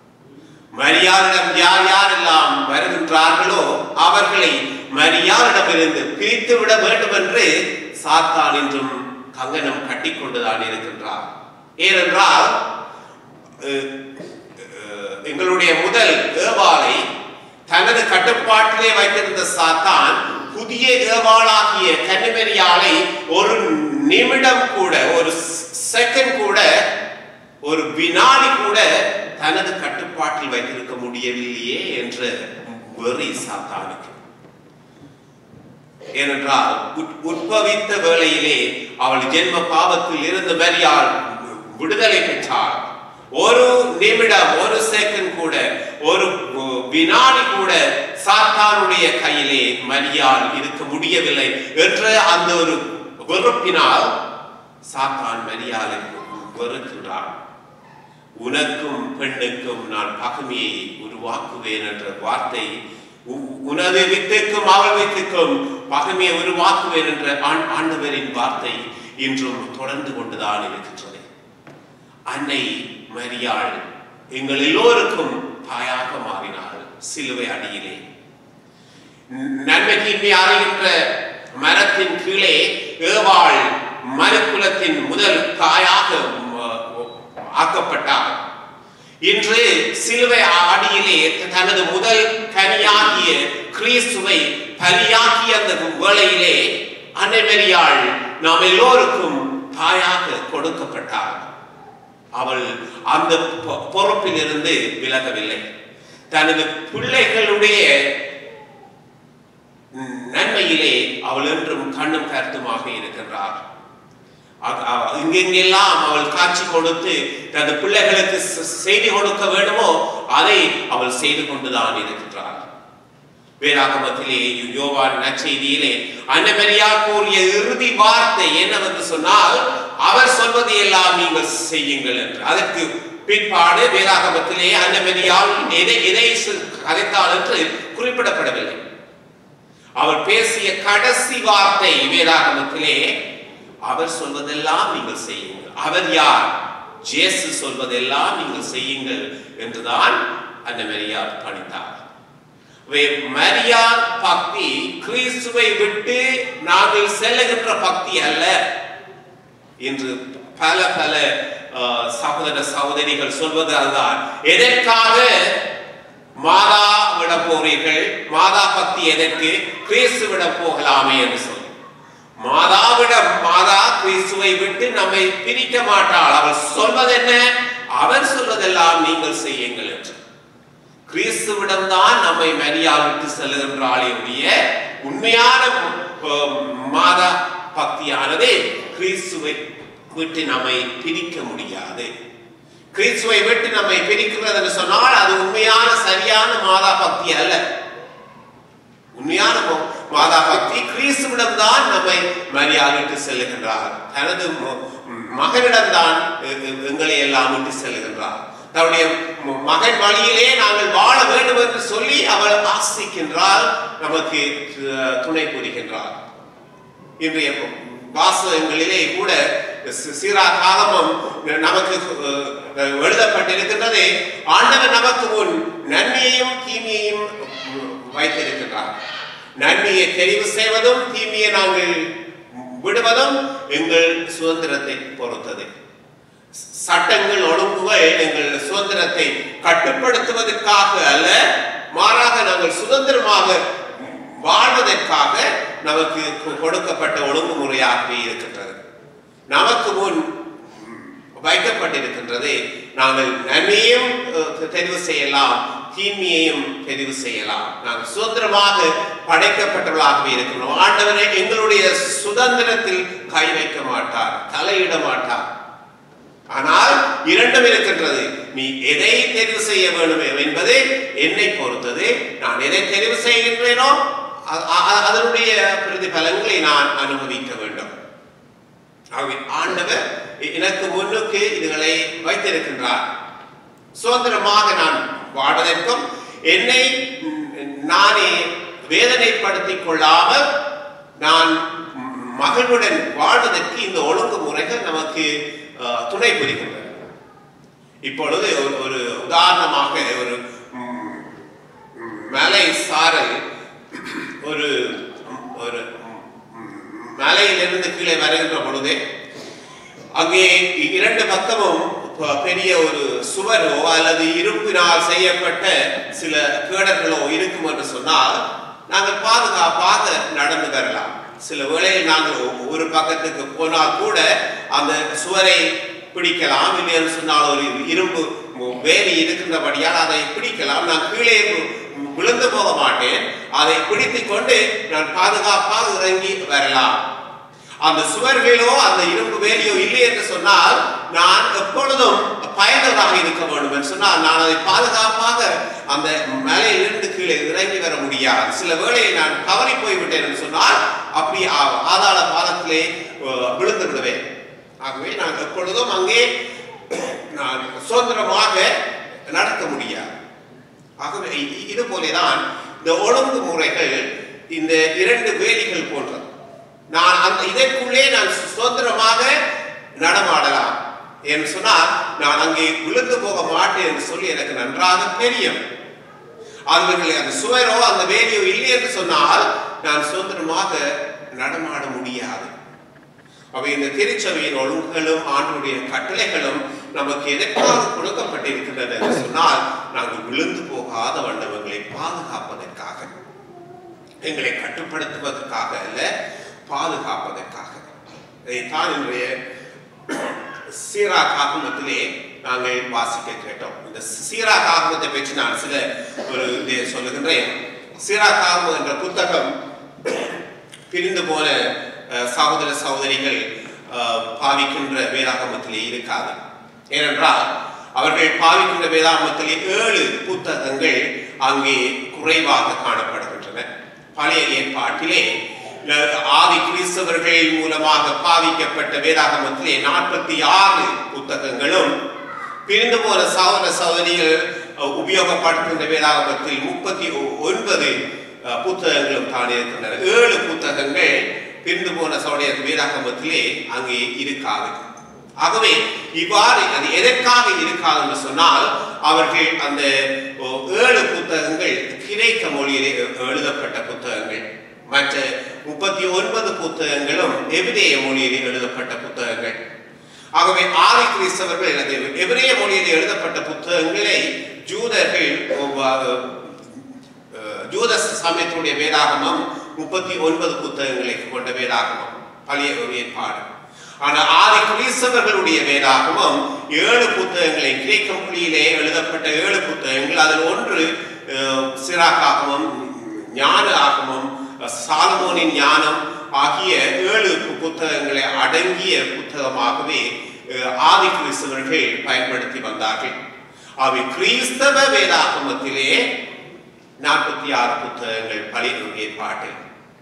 மரியாதையிடம் யார் யாரெல்லாம் வருகின்றார்களோ அவர்களை மரியாதையிடமிருந்து பிரித்து விட வேண்டும் என்று சாத்தான் இன்றும் கங்கணம் கட்டிக்கொண்டுதான் இருக்கின்றார் ஏனென்றால் அஹ், அஹ், எங்களுடைய முதல் ஏவாளை தனது கட்டுப்பாட்டிலே வைத்திருந்த சாத்தான் புதிய ஏவாளாகிய கன்னிமரியாளை ஒரு நிமிடம் கூட ஒரு செகண்ட் கூட ஒரு வினாடி கூட தனது கட்டுப்பாட்டில் வைத்திருக்க முடியவில்லையே என்ற வெறி சாத்தானுக்கு ஏனென்றால் உட்- உட்பவித்த வேளையிலே அவள் ஜென்ம பாவத்தில் இருந்து மரியாள் விடுதலை பெற்றாள் ஒரு நிமிடம் ஒரு செகண்ட் கூட ஒரு உ- வினாடி கூட சாத்தானுடைய கையிலே மரியாள் இருக்க முடியவில்லை என்ற அந்த ஒரு வெறுப்பினால் சாத்தான் மரியாதை வெறுக்கின்றான் உனக்கும் பெண்ணுக்கும் நான் பகைமையை உருவாக்குவேன் என்ற வார்த்தை உ- உனது வித்துக்கும் அவள் வித்துக்கும் பகைமையை உருவாக்குவேன் என்ற ஆண்- ஆண்டவரின் வார்த்தை இன்றும் தொடர்ந்து கொண்டுதான் இருக்கின்றது அன்னை மரியாள் எங்கள் எல்லோருக்கும் தாயாக மாறினாள் சிலுவை அடியிலே நன்மை தீன்மை அறிகின்ற மரத்தின் கீழே ஏவாள் மனுக்குலத்தின் முதல் தாயாக ம- ஆக்கப்பட்டார் இன்று சிலுவை அடியிலே தனது முதல் கனியாகிய கிறிஸ்துவை பலியாக்கிய அந்த வேளையிலே அன்னை மரியாள் நாம் எல்லோருக்கும் தாயாக கொடுக்கப்பட்டார் அவள் அந்த பொ- பொறுப்பிலிருந்து விலகவில்லை தனது பிள்ளைகளுடைய நன்மையிலே அவள் என்றும் கண்ணும் கருத்துமாக இருக்கின்றார் அ- அ- எங்கெங்கெல்லாம் அவள் காட்சி கொடுத்து தனது பிள்ளைகளுக்கு செ- செய்தி கொடுக்க வேண்டுமோ அதை அவள் செய்து கொண்டுதான் இருக்கின்றார் வேதாகமத்திலே யோவான் நற்செய்தியிலே அன்னமரியா கூறிய இறுதி வார்த்தை என்னவென்று சொன்னால் அவர் சொல்வதை எல்லாம் நீங்கள் செய்யுங்கள் என்று அதற்கு பிற்பாடு வேதாகமத்திலே அன்னமரியால் எதை எதை சொ- கதைத்தாள் என்று குறிப்பிடப்படவில்லை அவர் பேசிய கடைசி வார்த்தை வேதாகமத்திலே அவர் சொல்வதெல்லாம் நீங்கள் செய்யுங்கள் அவர் யார் ஜேசு சொல்வதெல்லாம் நீங்கள் செய்யுங்கள் என்றுதான் அந்த மரியாள் பணித்தார் வே- மரியாள் பக்தி கிறிஸ்துவை விட்டு நாங்கள் செல்லுகின்ற பக்தி அல்ல இன்று பல பல அஹ், சகோதர சகோதரிகள் சொல்வது அதுதான் எதற்காக மாதா விட போறீர்கள் மாதா பக்தி எதற்கு கிறிஸ்துவிடம் போகலாமே என்று சொல்லி மாதாவிடம் மாதா கிறிஸ்துவை விட்டு நம்மை பிரிக்க மாட்டாள் அவள் சொல்வதென்ன அவர் சொல்வதெல்லாம் நீங்கள் செய்யுங்கள் என்று கிறிஸ்துவிடம் தான் நம்மை மரியாள் விட்டு செல்லுகின்றாளே ஒழிய உண்மையான அஹ், மாதா பக்தியானது கிறிஸ்துவை விட்டு நம்மை பிரிக்க முடியாது கிறிஸ்துவை விட்டு நம்மை பிரிக்கிறது என்று சொன்னால் அது உண்மையான சரியான மாதா பக்தி அல்ல உண்மையான மோ- மாதா பக்தி கிறிஸ்துவிடம் தான் நம்மை மரியாதைட்டு செல்லுகின்றார் தனது ம- மகனிடம் தான் எங்களை எல்லாம் விட்டு செல்லுகின்றார் தன்னுடைய ம- மகன் வழியிலே நாங்கள் வாழ வேண்டும் என்று சொல்லி அவள் ஆசிக்கின்றாள் நமக்கு அஹ், துணை புரிகின்றார் இன்றைய வாசகங்களிலே கூட சி- சீரா காலமும் நமக்கு அஹ், எழுதப்பட்டிருக்கின்றது ஆண்டவர் நமக்கு முன் நன்மையையும் தீமையையும் வைத்திருக்கின்றார் நன்மையை தெரிவு செய்வதும் தீமையை நாங்கள் விடுவதும் எங்கள் சுதந்திரத்தை பொறுத்தது சட்டங்கள் ஒழுங்குகள் எங்கள் சுதந்திரத்தை கட்டுப்படுத்துவதற்காக அல்ல மாறாக நாங்கள் சுதந்திரமாக வாழ்வதற்காக நமக்கு கொ- கொடுக்கப்பட்ட ஒழுங்குமுறையாகவே இருக்கின்றது நமக்கு முன் வைக்கப்பட்டிருக்கின்றது நாங்கள் நன்மையும் அஹ், தெரிவு செய்யலாம் தீமையையும் தெரிவு செய்யலாம் நாங்கள் சுதந்திரமாக படைக்கப்பட்டவர்களாகவே இருக்கிறோம் ஆண்டவரே எங்களுடைய சுதந்திரத்தில் கை வைக்க மாட்டார் தலையிட மாட்டார் ஆனால் இரண்டும் இருக்கின்றது நீ எதை தெரிவு செய்ய வேண்டும் என்பது என்னை பொறுத்தது நான் எதை தெரிவு செய்கின்றேனோ அ- அ- அதனுடைய பிரதிபலங்களை நான் அனுபவிக்க வேண்டும் ஆகவே ஆண்டவர் எனக்கு முன்னுக்கு இதுகளை வைத்திருக்கின்றார் சுதந்திரமாக நான் வாழ்வதற்கும் என்னை ம், நானே வேதனைப்படுத்திக் கொள்ளாமல் நான் ம், மகிழ்வுடன் வாழ்வதற்கு இந்த ஒழுங்குமுறைகள் நமக்கு அஹ், துணை புரிகின்றன இப்பொழுது ஒரு- ஒரு உதாரணமாக ஒரு ம், ம், மலை சாரல் ஒரு ஒரு ம், மலையிலிருந்து கீழே வருகின்ற பொழுது அங்கே இரண்டு பக்கமும் ப- பெரிய ஒரு சுவரோ அல்லது இரும்பினால் செய்யப்பட்ட சில கேடர்களோ இருக்கும் என்று சொன்னால் நாங்கள் பாதுகாப்பாக நடந்து வரலாம் சில வேளையில் நாங்கள் ஒ- ஒரு பக்கத்துக்கு போனால் கூட அந்த சுவரை பிடிக்கலாம் இல்லை என்று சொன்னால் ஒரு இரும்பு மு- வேலி இருக்கின்றபடியால் அதை பிடிக்கலாம் நான் கீழே வி- விழுந்து போக மாட்டேன் அதை பிடித்துக் கொண்டு நான் பாதுகாப்பாக இறங்கி வரலாம் அந்த சுவர்களோ அந்த இரும்பு வேலியோ இல்லை என்று சொன்னால் நான் எப்பொழுதும் பயந்ததாக இருக்க வேண்டும் என்று சொன்னால் நான் அதை பாதுகாப்பாக அந்த மலையிலிருந்து கீழே இறங்கி வர முடியாது சில வேளையை நான் தவறி போய்விட்டேன் என்று சொன்னால் அப்படி ஆ- ஆதாள பாதத்திலே அஹ், விழுந்து விடுவேன் ஆகவே நான் எப்பொழுதும் அங்கே நான் சுதந்திரமாக நடக்க முடியாது ஆகவே இ- இது போலதான் இந்த ஒழுங்கு முறைகள் இந்த இரண்டு வேலிகள் போன்றது நான் அந்த இதற்குள்ளே நான் சுதந்திரமாக நடமாடலாம் என்று சொன்னால் நான் அங்கே விழுந்து போக மாட்டேன் என்று சொல்லி எனக்கு நன்றாக தெரியும் அவர்கள் அந்த சுவரோ அந்த வேலியோ இல்லை என்று சொன்னால் நான் சுதந்திரமாக நடமாட முடியாது அவை இந்த திருச்சபையின் ஒழுங்குகளும் ஆண்டுடைய கட்டளைகளும் நமக்கு எதற்காக கொடுக்கப்பட்டிருக்கின்றன என்று சொன்னால் நாங்கள் விழுந்து போகாத வண்ணவங்களை பாதுகாப்பதற்காக எங்களை கட்டுப்படுத்துவதற்காக அல்ல பாதுகாப்பதற்காக இதைத்தான் இன்றைய சீரா காகுமத்திலே நாங்கள் வாசிக்க கேட்டோம் இந்த சீரா காகுமத்தை பற்றி நான் சில ஒரு இதை சொல்லுகின்றேன் சீரா காகுமம் என்ற புத்தகம் பிரிந்து போன அஹ், சகோதர சகோதரிகள் அஹ், பாவிக்கின்ற வேதாகமத்திலே இருக்காது ஏனென்றால் அவர்கள் பாவிக்கின்ற வேதாகமத்திலே ஏழு புத்தகங்கள் அங்கே குறைவாக காணப்படுகின்றன பழைய ஏற்பாட்டிலே அஹ், ஆதி கிறிஸ்தவர்கள் மூலமாக பாவிக்கப்பட்ட வேதாகமத்திலே நாற்பத்தி ஆறு புத்தகங்களும் பிரிந்து போன சகோதர சகோதரிகள் அஹ், உபயோகப்படுத்துகின்ற வேதாகமத்தில் முப்பத்தி ஒன்பது அஹ், புத்தகங்களும் தான் இருக்கின்றன ஏழு புத்தகங்கள் பிரிந்து போன சகோதர வேதாகமத்திலே அங்கே இருக்காது ஆகவே இவ்வாறு அது எதற்காக இருக்காது என்று சொன்னால் அவர்கள் அந்த ஓ, ஏழு புத்தகங்கள் கிரேக்க மொழியிலே எ- எழுதப்பட்ட புத்தகங்கள் மற்ற முப்பத்தி ஒன்பது புத்தகங்களும் எபிரேய மொழியிலே எழுதப்பட்ட புத்தகங்கள் ஆகவே ஆதி கிறிஸ்தவர்கள் அது எபிரேய மொழியிலே எழுதப்பட்ட புத்தகங்களை ஜூதர்கள் ஒவ்வொரு அஹ், ஜூத சமயத்தினுடைய வேதாகமம் முப்பத்தி ஒன்பது புத்தகங்களை கொண்ட வேதாகமம் பழைய ஒரு ஏற்பாடு ஆனா ஆதி கிறிஸ்தவர்களுடைய வேதாகமம் ஏழு புத்தகங்களை கிரேக்க மொழியிலே எழுதப்பட்ட ஏழு புத்தகங்கள் அதில் ஒன்று அஹ், சிராக்காகமம் ஞான ஆகமம் சாலமோனின் ஞானம் ஆகிய ஏழு பு- புத்தகங்களை அடங்கிய புத்தகமாகவே அஹ், ஆதி கிறிஸ்தவர்கள் பயன்படுத்தி வந்தார்கள் அவை கிறிஸ்தவ வேதாகமத்திலே நாற்பத்தி ஆறு புத்தகங்கள் பழைய ஏற்பாட்டில்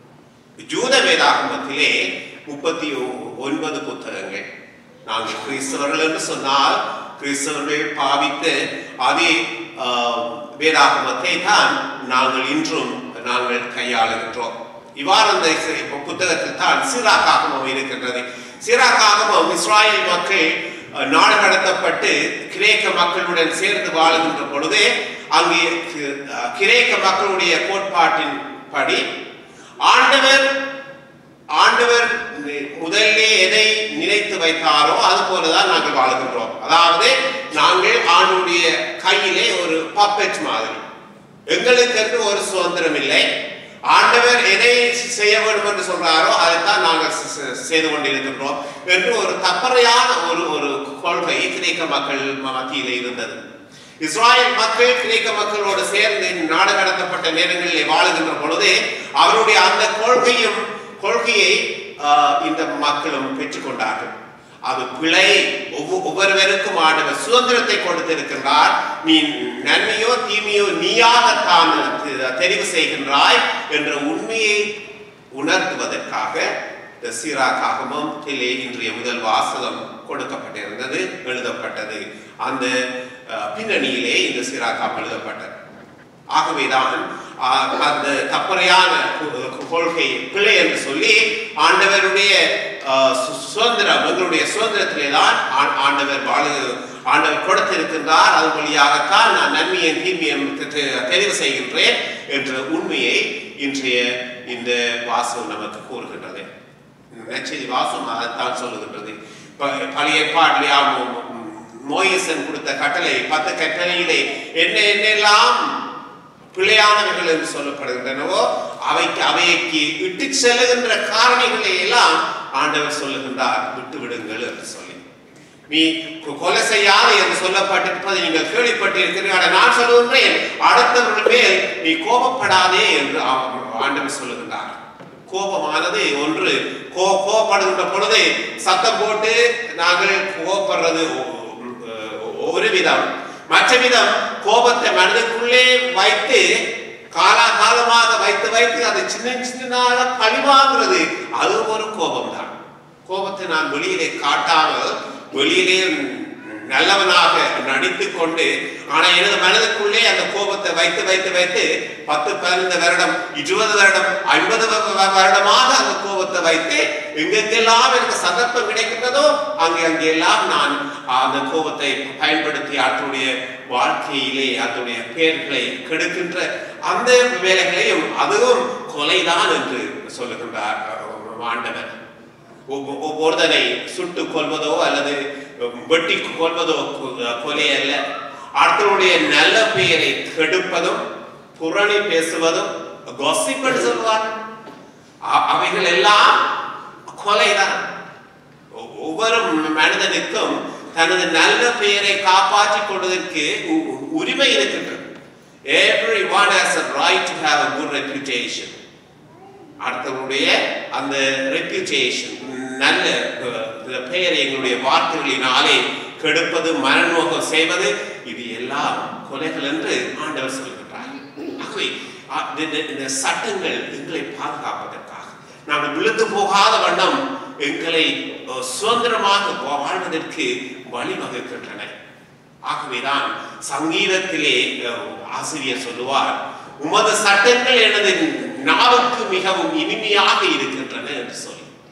ஜூத வேதாகமத்திலே முப்பத்தி ஒ- ஒன்பது புத்தகங்கள் நாங்கள் கிறிஸ்தவர்கள் என்று சொன்னால் கிறிஸ்தவர்கள் பாவித்த அதே ஆஹ், வேதாகமத்தை தான் நாங்கள் இன்றும் நாங்கள் கையாளுகின்றோம் இவ்வாறு அந்த சி- புத்தகத்தில் தான் சிராக்காகமம் இருக்கின்றது சிராக்காகமம் இஸ்ராயல் மக்கள் அஹ், நாடு கடத்தப்பட்டு கிரேக்க மக்களுடன் சேர்ந்து வாழுகின்ற பொழுது அங்கே கி- அஹ், கிரேக்க மக்களுடைய கோட்பாட்டின் படி ஆண்டவர் ஆண்டவர் நி- முதல்லே எதை நினைத்து வைத்தாரோ அது போலதான் நாங்கள் வாழுகின்றோம் அதாவது நாங்கள் ஆண்டுடைய கையிலே ஒரு பப்பெட் மாதிரி எங்களுக்கென்று ஒரு சுதந்திரம் இல்லை ஆண்டவர் எதை செய்ய வேண்டும் என்று சொல்றாரோ அதைத்தான் நாங்கள் செ- செ- செய்து கொண்டிருக்கின்றோம் என்று ஒரு தப்பறையான ஒரு ஒரு கொள்கை கிரேக்க மக்கள் மத்தியிலே இருந்தது இஸ்ராயல் மக்கள் கிரேக்க மக்களோடு சேர்ந்து நாடு கடத்தப்பட்ட நேரங்களிலே வாழுகின்ற பொழுது அவருடைய அந்த கொள்கையும் கொள்கையை ஆஹ், இந்த மக்களும் பெற்றுக்கொண்டார்கள் அது பிழை ஒவ்வொ- ஒவ்வொருவருக்கும் ஆண்டவர் சுதந்திரத்தை கொடுத்திருக்கின்றார் நீ நன்மையோ தீமையோ நீயாகத்தான் தெ- தெரிவு செய்கின்றாய் என்ற உண்மையை உணர்த்துவதற்காக இந்த சீராக்காகமும் திலே இன்றைய முதல் வாசகம் கொடுக்கப்பட்டிருந்தது எழுதப்பட்டது அந்த அஹ், பின்னணியிலே இந்த சீராக்காம் எழுதப்பட்டது ஆகவேதான் ஆஹ், அந்த தப்பறையான கு- கொள்கை பிழை என்று சொல்லி ஆண்டவருடைய ஆஹ், சு- சுதந்திரம் எங்களுடைய சுதந்திரத்திலே தான் ஆ- ஆண்டவர் வாழு ஆண்டவர் கொடுத்திருக்கின்றார் அதன் வழியாகத்தான் நான் நன்மையின் தீமையும் தெ- தெ- தெரிவு செய்கின்றேன் என்ற உண்மையை இன்றைய இந்த வாசகம் நமக்கு கூறுகின்றது நச்செய்தி வாசம் அதைத்தான் சொல்லுகின்றது ப- பழைய ஏற்பாட்டிலே ஆம், மோயசன் கொடுத்த கட்டளை பத்து கட்டளையிலே என்ன என்னெல்லாம் பிழையானவைகள் என்று சொல்லப்படுகின்றனவோ அவைக்கு அவைக்கு இட்டு செல்லுகின்ற காரணிகளை எல்லாம் ஆண்டவர் சொல்லுகின்றார் விட்டு விடுங்கள் என்று சொல்லி நீ கொ- கொலை செய்யாதே என்று சொல்லப்பட்டிருப்பதை நீங்கள் கேள்விப்பட்டிருக்கிறீர்கள் ஆனால் நான் சொல்லுகின்றேன் அடுத்தவர்கள் மேல் நீ கோபப்படாதே என்று ஆ- ஆண்டவர் சொல்லுகின்றார் கோபமானது ஒன்று கோ கோபப்படுகின்ற பொழுது சத்தம் போட்டு நாங்கள் கோபப்படுறது ஒ- ஒ- ஒரு விதம் மற்ற விதம் கோபத்தை மனதுக்குள்ளே வைத்து காலாகாலமாக வைத்து வைத்து அதை சின்ன சின்னதாக பழிவாங்கிறது அது ஒரு கோபம் தான் கோபத்தை நான் வெளியிலே காட்டாமல் வெளியிலே நல்லவனாக நடித்துக் கொண்டு ஆனா எனது மனதுக்குள்ளே அந்த கோபத்தை வைத்து வைத்து வைத்து பத்து பதினைந்து வருடம் இருபது வருடம் ஐம்பது வ- வ- வருடமாக அந்த கோபத்தை வைத்து எங்கெங்கெல்லாம் எனக்கு சந்தர்ப்பம் கிடைக்கின்றதோ அங்கே அங்கெல்லாம் நான் அந்த கோபத்தை பயன்படுத்தி அதனுடைய வாழ்க்கையிலே அதனுடைய பெயர்களை கெடுக்கின்ற அந்த வேலைகளையும் அதுவும் கொலைதான் என்று சொல்லுகின்றார் அஹ், ஆண்டவர் ஒவ்வொ- ஒவ்வொருதனை சுட்டு கொள்வதோ அல்லது வெட்டி கொள்வதோ கொ- கொலை அல்ல அடுத்தவருடைய நல்ல பெயரை கெடுப்பதும் புரணி பேசுவதும் gossip என்று சொல்வார் அ- அவைகள் எல்லாம் கொலைதான் ஒ- ஒவ்வொரு மனிதனுக்கும் தனது நல்ல பெயரை காப்பாற்றிக் கொள்வதற்கு உ- உ- உரிமை இருக்கின்றது everyone has a right to have a good reputation அடுத்தவருடைய அந்த ரெப்யூட்டேஷன் நல்ல அஹ், பெயரை எங்களுடைய வார்த்தைகளினாலே கெடுப்பது மனநோகம் செய்வது இது எல்லாம் கொலைகள் என்று ஆண்டவர் சொல்கிறார் ஆகவே அ- இந்த- இந்த- இந்த சட்டங்கள் எங்களை பாதுகாப்பதற்காக நாம் விழுந்து போகாத வண்ணம் எங்களை அஹ், சுதந்திரமாக வாழ்வதற்கு வழிவகுக்கின்றன ஆகவேதான் சங்கீதத்திலே அஹ், ஆசிரியர் சொல்லுவார் உமது சட்டங்கள் எனது நாவுக்கு மிகவும் இனிமையாக இருக்கின்றன என்று சொல்லி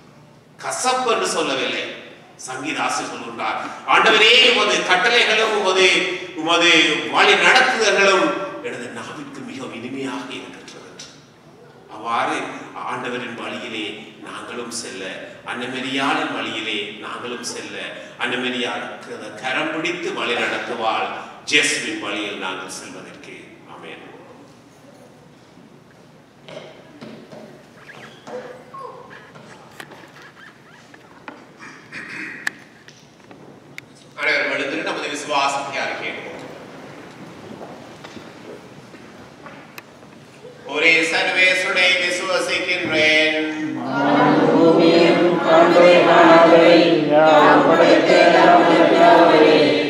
கசப்பு என்று சொல்லவில்லை சங்கீதாசி சொல்கின்றார் ஆண்டவரே உமது கட்டளைகளும் உமது உமது வழி நடத்துதல்களும் எனது நாவிற்கு மிகவும் இனிமையாக இருக்கின்றது என்று. அவ்வாறு ஆண்டவரின் வழியிலே நாங்களும் செல்ல அன்னமெரியாளின் வழியிலே நாங்களும் செல்ல அன்னமெரியாள் கரம் பிடித்து வழி நடத்துவாள் ஜெஸ்வின் வழியில் நாங்கள் செல்வதற்கு ஆமென் அனைவரும் எழுந்து நமது விசுவாசத்தை அறிக்கையிடுவோம் ஒரே சர்வேசுடை விசுவசிக்கின்றேன் பூமியும் காண்பவை யாம் படைத்த ராமனே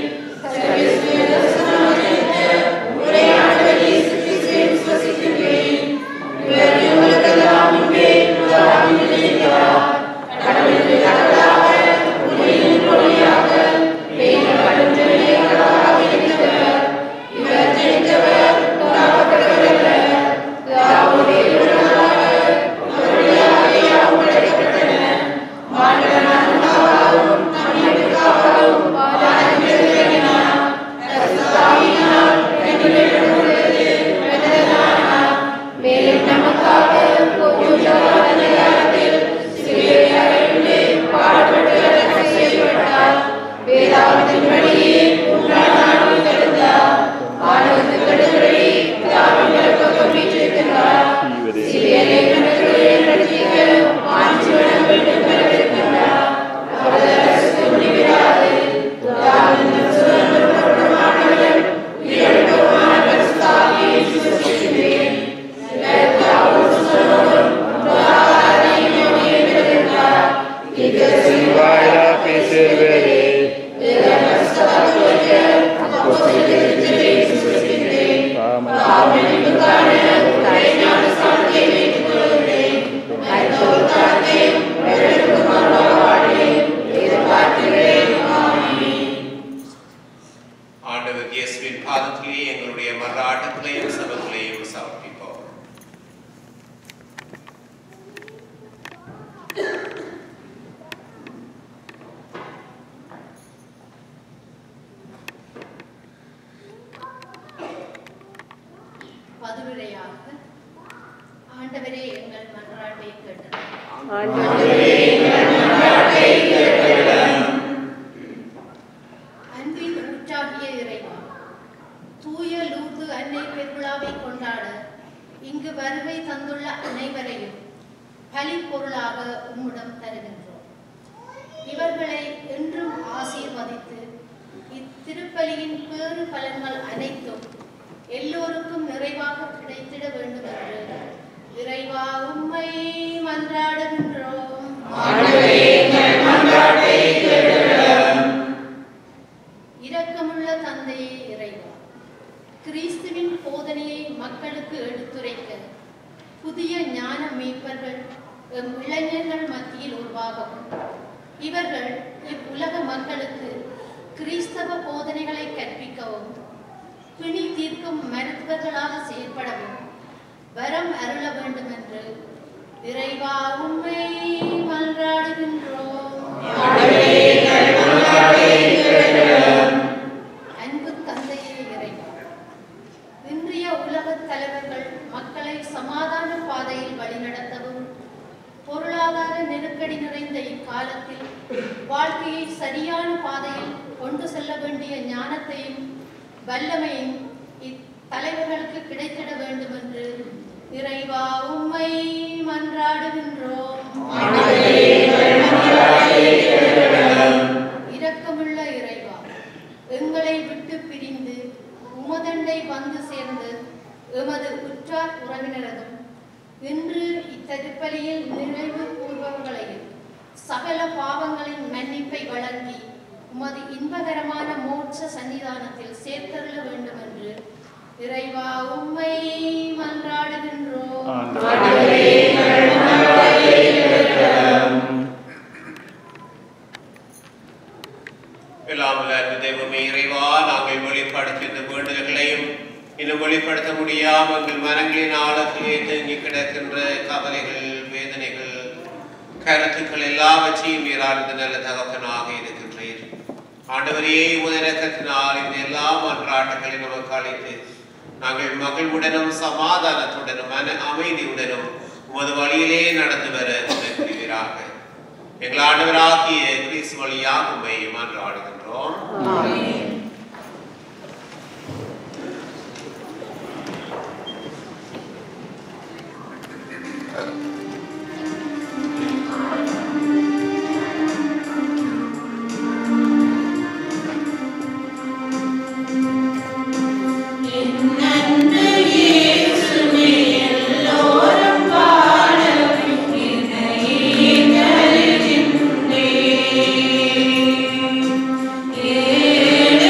உரையாடலை சிந்தித்து விசுவசிக்கின்றேன் இவர் உலகெல்லாம் முன்பே உலகம் நினைக்கிறார் கடவுளுக்கு கடவுளாக ஒளியின் ஒளியாக வேணும் படுத்தவே கடவுளாக இருக்கிறவர் இவர் நினைத்தவர் காக்கப்பட்டவர் யாவுடைய உலகமாக அவருடைய ஆவியாகவும் படைக்கப்பட்டன மாண்டவனான நாவாகவும் நம்மளுக்காகவும் வாதாரம் எழுதினார் கர்த்தாவினால் கண்ணிலிடமுள்ளது வெள்ளதானார் மேலும் நமக்காக பொதுவான நேரத்தில் சிறியவர்களே பாடுபட்டு அடக்கம் செய்யப்பட்டார் வேதாகத்தின்படியே மூன்றாம் நாள் உயிர்த்தெழுந்தார் ஆனந்தப்படும்படி தாவிகளுக்கு கொண்டிருக்கிறார் சிறியரை கணக்குகளை நடத்திக்க மாற்றுவனம் வேண்டும் வரவிருக்கிறார் அவரது அரசு முடிவிடாது தாவின் சுதந்திரமானவர்கள் உயிரிழப்புமான கர்த்தாவியை விசுவசிக்கிறேன் எல்லாரும் சுதந்திரம் ஆராதனையும் இருக்கிறார் Vai a perceber. ஆண்டவர் இயேசுவின் பாதத்திலே எங்களுடைய மன்றாட்டுகளையும் சபங்களையும் சமர்ப்பிப்போம் பதிலுரையாக ஆண்டவரே எங்கள் மன்றாட்டை கேட்டது அன்பின் அன்னை பெருவிழாவை கொண்டாட இங்கு வருகை தந்துள்ள அனைவரையும் பலி பொருளாக உம்மிடம் தருகின்றோம் இவர்களை என்றும் ஆசீர்வதித்து இத்திருப்பலியின் பேறு பலன்கள் அனைத்தும் எல்லோருக்கும் நிறைவாக கிடைத்திட வேண்டும் என்று இறைவா உம்மை மன்றாடுகின்றோம் இரக்கமுள்ள தந்தையே இறைவா கிறிஸ்துவின் போதனையை மக்களுக்கு எடுத்துரைக்க புதிய ஞான மீட்பர்கள் எம் இளைஞர்கள் மத்தியில் உருவாகவும் இவர்கள் இவ்வுலக மக்களுக்கு கிறிஸ்தவ போதனைகளை கற்பிக்கவும் பிணி தீர்க்கும் மருத்துவர்களாக செயற்படவும் வரம் அருள வேண்டும் என்று இறைவா உம்மை மன்றாடுகின்றோம் அன்பு தந்தையே இறைவா இன்றைய உலகத் தலைவர்கள் மக்களை சமாதான பாதையில் வழிநடத்தவும் பொருளாதார நெருக்கடி நிறைந்த இக்காலத்தில் வாழ்க்கையை சரியான பாதையில் கொண்டு செல்ல வேண்டிய ஞானத்தையும் வல்லமையும் இத்தலைவர்களுக்கு கிடைத்திட வேண்டும் என்று இறைவா உம்மை மன்றாடுகின்றோம் இரக்கமுள்ள இறைவா எங்களை விட்டு பிரிந்து உமதண்டை வந்து சேர்ந்து எமது உற்றார் உறவினரதும் இன்று இத்தருப்பலியில் நிறைவு கூறுபவர்களையும் சகல பாவங்களின் மன்னிப்பை வழங்கி உமது இன்பகரமான மோட்ச சன்னிதானத்தில் சேர்த்தருள வேண்டும் என்று இறைவா உம்மை மன்றாடுகின்றோம் எல்லாம் வல்ல அன்பு தெய்வமே இறைவா நாங்கள் வெளிப்படுத்திய வேண்டுதல்களையும் இன்னும் வெளிப்படுத்த முடியாமல் எங்கள் மனங்களின் ஆழத்திலே தேங்கி கிடக்கின்ற கவலைகள் வேதனைகள் கருத்துக்கள் எல்லாவற்றையும் மீறார்ந்த நல்ல தகப்பனாக இருக்கின்றீர் ஆண்டவரே உதரக்கத்தினால் இந்த எல்லா மன்றாட்டுகளை நமக்கு அளித்து நாங்கள் மகிழ்வுடனும் சமாதானத்துடனும் மன அமைதியுடனும் உமது வழியிலே நடந்து வர துணை புரிவீராக எங்கள் ஆண்டவராகிய கிறிஸ்து வழியாக உண்மை மன்றாடுகின்றோம் ஏழு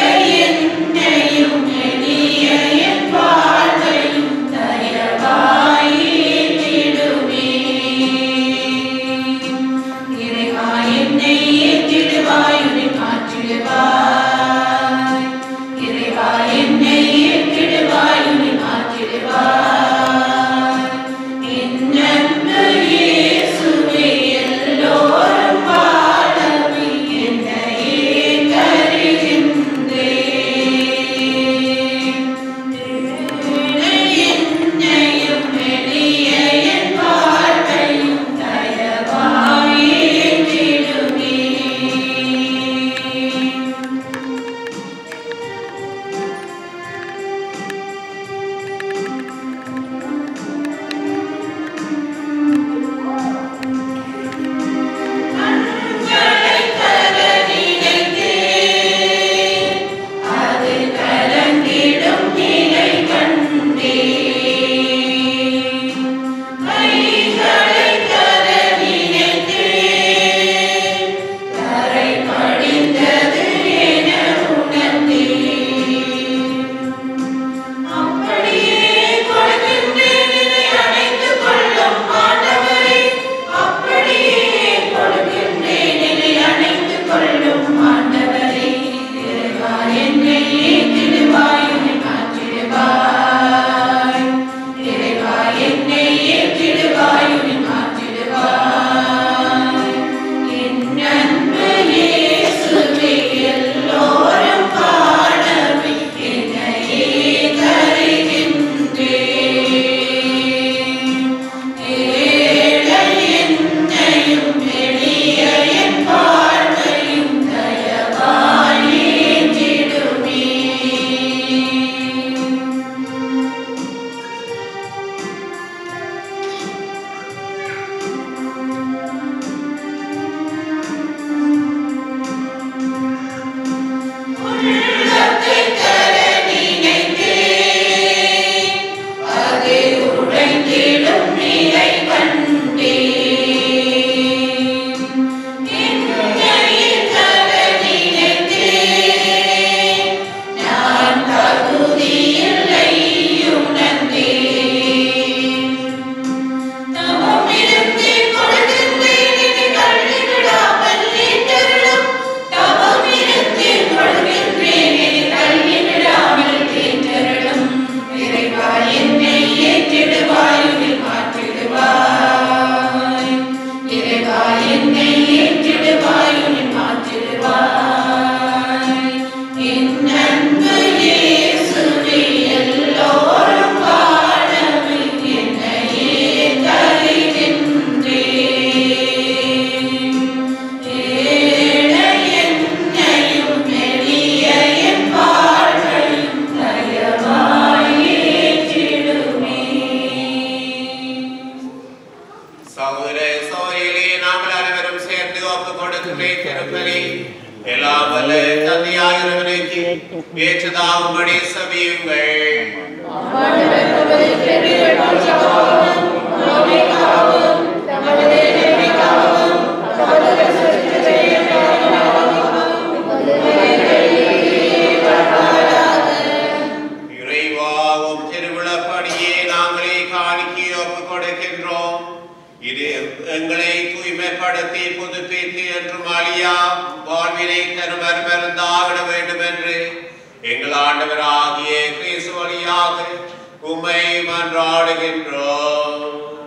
ஏற்றதாகும்படி சபியுங்கள் ஆண்டவர் உமது கிருபைகளுக்காகவும் நன்மைக்காகவும் தமது நன்மைக்காகவும் தமது ரட்சிப்புக்காகவும் உமது வேலைகளிலே வரவாராக. இறைவாவும் திருவிழப்படியே நாங்களே காணிக்கை ஒப்புக் கொடுக்கின்றோம் இது எங்களை தூய்மைப்படுத்தி புதுப்பித்து என்றும் அழியா வாழ்வினை தருமர் மருந்தாகிட வேண்டும் என்று எங்கள் ஆண்டவராகிய கிறிஸ்து வழியாக உம்மை மன்றாடுகின்றோம்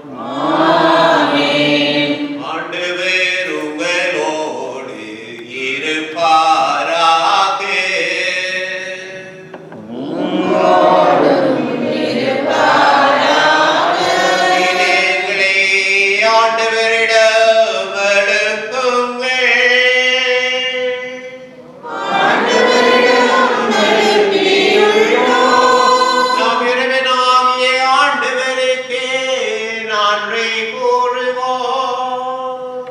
ஆண்டவர் உங்களோடு இருப்பாராக இதயங்களை ஆண்டவரிடம் எழுப்புங்கள். நாம் இறைவனாகிய ஆண்டவருக்கே நன்றி கூறுவோம்.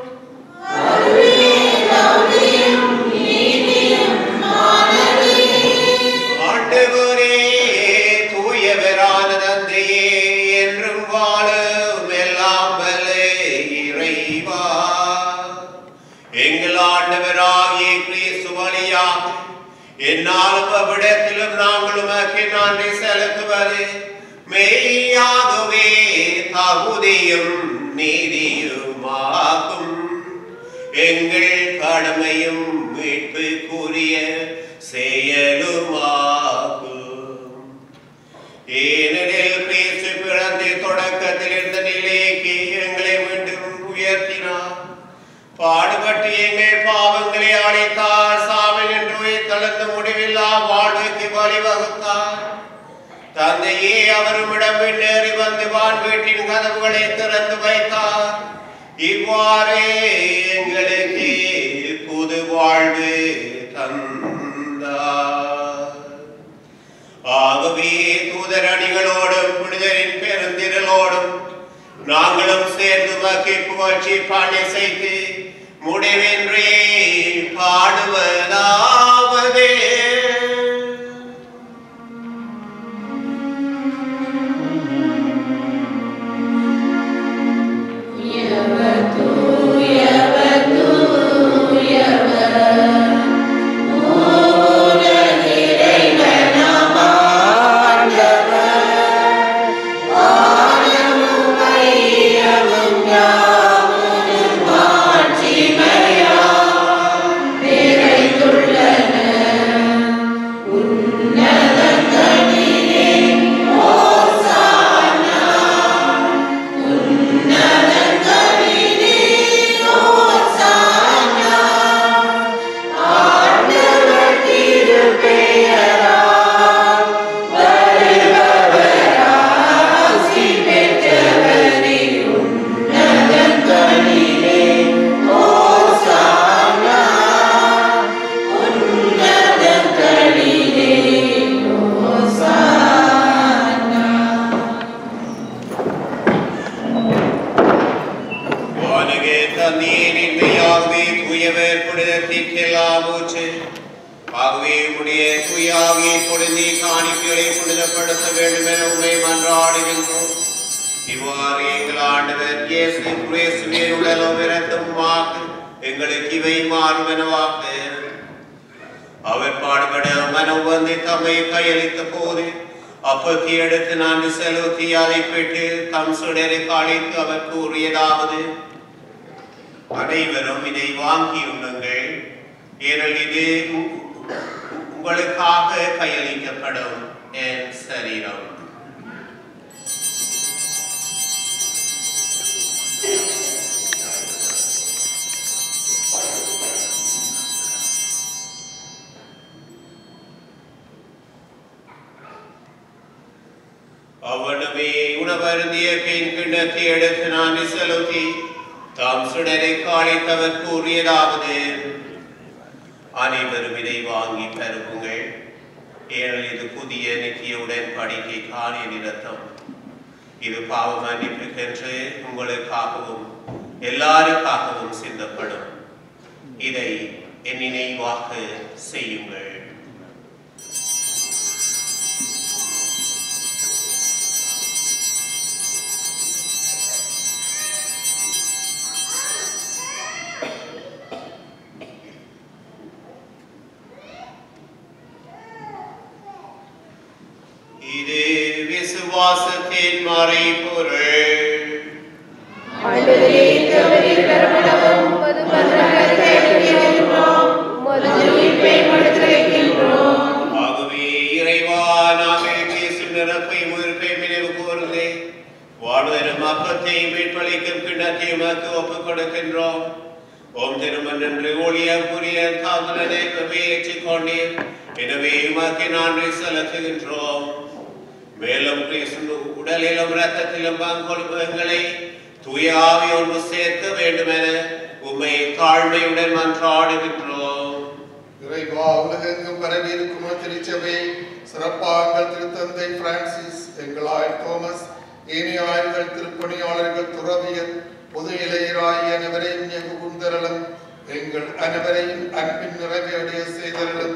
ஆண்டவரே தூயவரான தந்தையே என்றும் வாழும் எல்லாம் வல்ல இறைவா எங்கள் ஆண்டவராகிய கிறிஸ்து வழியாக என்னாலும் அவ்விடத்திலும் நாங்கள் உமக்கு நன்றி செலுத்துவது மெய்யாகவே தகுதியும் நீதியுமாகும் எங்கள் கடமையும் மீட்புக்குரிய செயலுமாகும் ஏனெனில் கிறிஸ்து பிறந்து தொடக்கத்தில் இருந்த நிலைக்கு எங்களை மீண்டும் உயர்த்தினார் பாடுபட்டு எங்கள் பாவங்களை அழைத்தார் சாவில் என்று தளர்ந்த முடிவில்லா வாழ்வுக்கு வழிவகுத்தார் தந்தையே அவருமிடம் பின்னேறி வந்து வான் வீட்டின் கதவுகளை திறந்து வைத்தார் இவ்வாறே எங்களுக்கு புது வாழ்வு தந்தார் ஆகவே தூதரணிகளோடும் புனிதரின் பெருந்திரளோடும் நாங்களும் சேர்ந்து மக்கி புகழ்ச்சி பாடி செய்து முடிவின்றி பாடுவதாவதே வானகே தண்ணீர் இன்மையாகவே தூயவர் புனிதத்திற்கெல்லாம் ஊற்று ஆகவே உடைய தூயாகிய பொழுந்தி காணிக்கைகளை புனிதப்படுத்த வேண்டும் என உண்மை மன்றாடுகின்றோம் இவ்வாறு எங்கள் ஆண்டவர் இயேசு கிறிஸ்துவே உடலும் இரத்தமுமாக எங்களுக்கு இவை மாறும் எனவாக அவர் பாடுபட மனம் வந்து தம்மை கையளித்த போது அப்பத்தி எடுத்து நான்கு செலுத்தி அதை பெற்று தம் சுடரை காணித்து அவர் கூறியதாவது அனைவரும் இதை வாங்கி உண்ணுங்கள் ஏனெனில் இது உ- உங்களுக்காக கையளிக்கப்படும் என் சரீரம் அவனுமே உணவருந்திய பின் கிண்ணத்தை எடுத்து நான் செலுத்தி தாம் சுடரை காணித்தவர் கூறியதாவது அனைவரும் இதை வாங்கி பருகுங்கள் ஏனெனில் இது புதிய நித்திய உடன்படிக்கை காணிய நிறுத்தம் இது பாவ மன்னிப்புக்கென்று உங்களுக்காகவும் எல்லாருக்காகவும் சிந்தப்படும் இதை என் நினைவாக செய்யுங்கள் விசுவாசத்தின் மறைபொருள் ஆண்டவரே தவறில் பெறப்படவும் உமது பரமகரத்தை அடைகின்றோம் உமது உயிர்ப்பை மடுத்துரைக்கின்றோம் ஆகவே இறைவா நாங்கள் பேசும் நிரப்பை உயிர்ப்பை நினைவு கூர்ந்தே வாழ்வரும் அப்பத்தை மீட்பளிக்கும் கிண்ணத்தை உமக்கு ஒப்புக் கொடுக்கின்றோம் ஓம் திருமன் என்று ஊழிய புரிய காதலனை ஏற்றுக் கொண்டீர் எனவே உமக்கு நன்றி செலுத்துகின்றோம் மேலும் கிறிஸ்து உடலிலும் இரத்தத்திலும் பங்கொள்பங்களை தூய ஆவி ஒன்று சேர்க்க வேண்டுமென உம்மை தாழ்மையுடன் மன்றாடுகின்றோம் இறைவா உலகெங்கும் பரவி இருக்கும் திருச்சபை சிறப்பாங்கள் திருத்தந்தை பிரான்சிஸ் எங்கள் ஆயர் தோமஸ் ஏனைய ஆயர்கள் திருப்பணியாளர்கள் துறவியர் பொது இளையராய் அனைவரையும் எங்கு குந்தரலும் எங்கள் அனைவரையும் அன்பின் நிறைவேடைய செய்தரலும்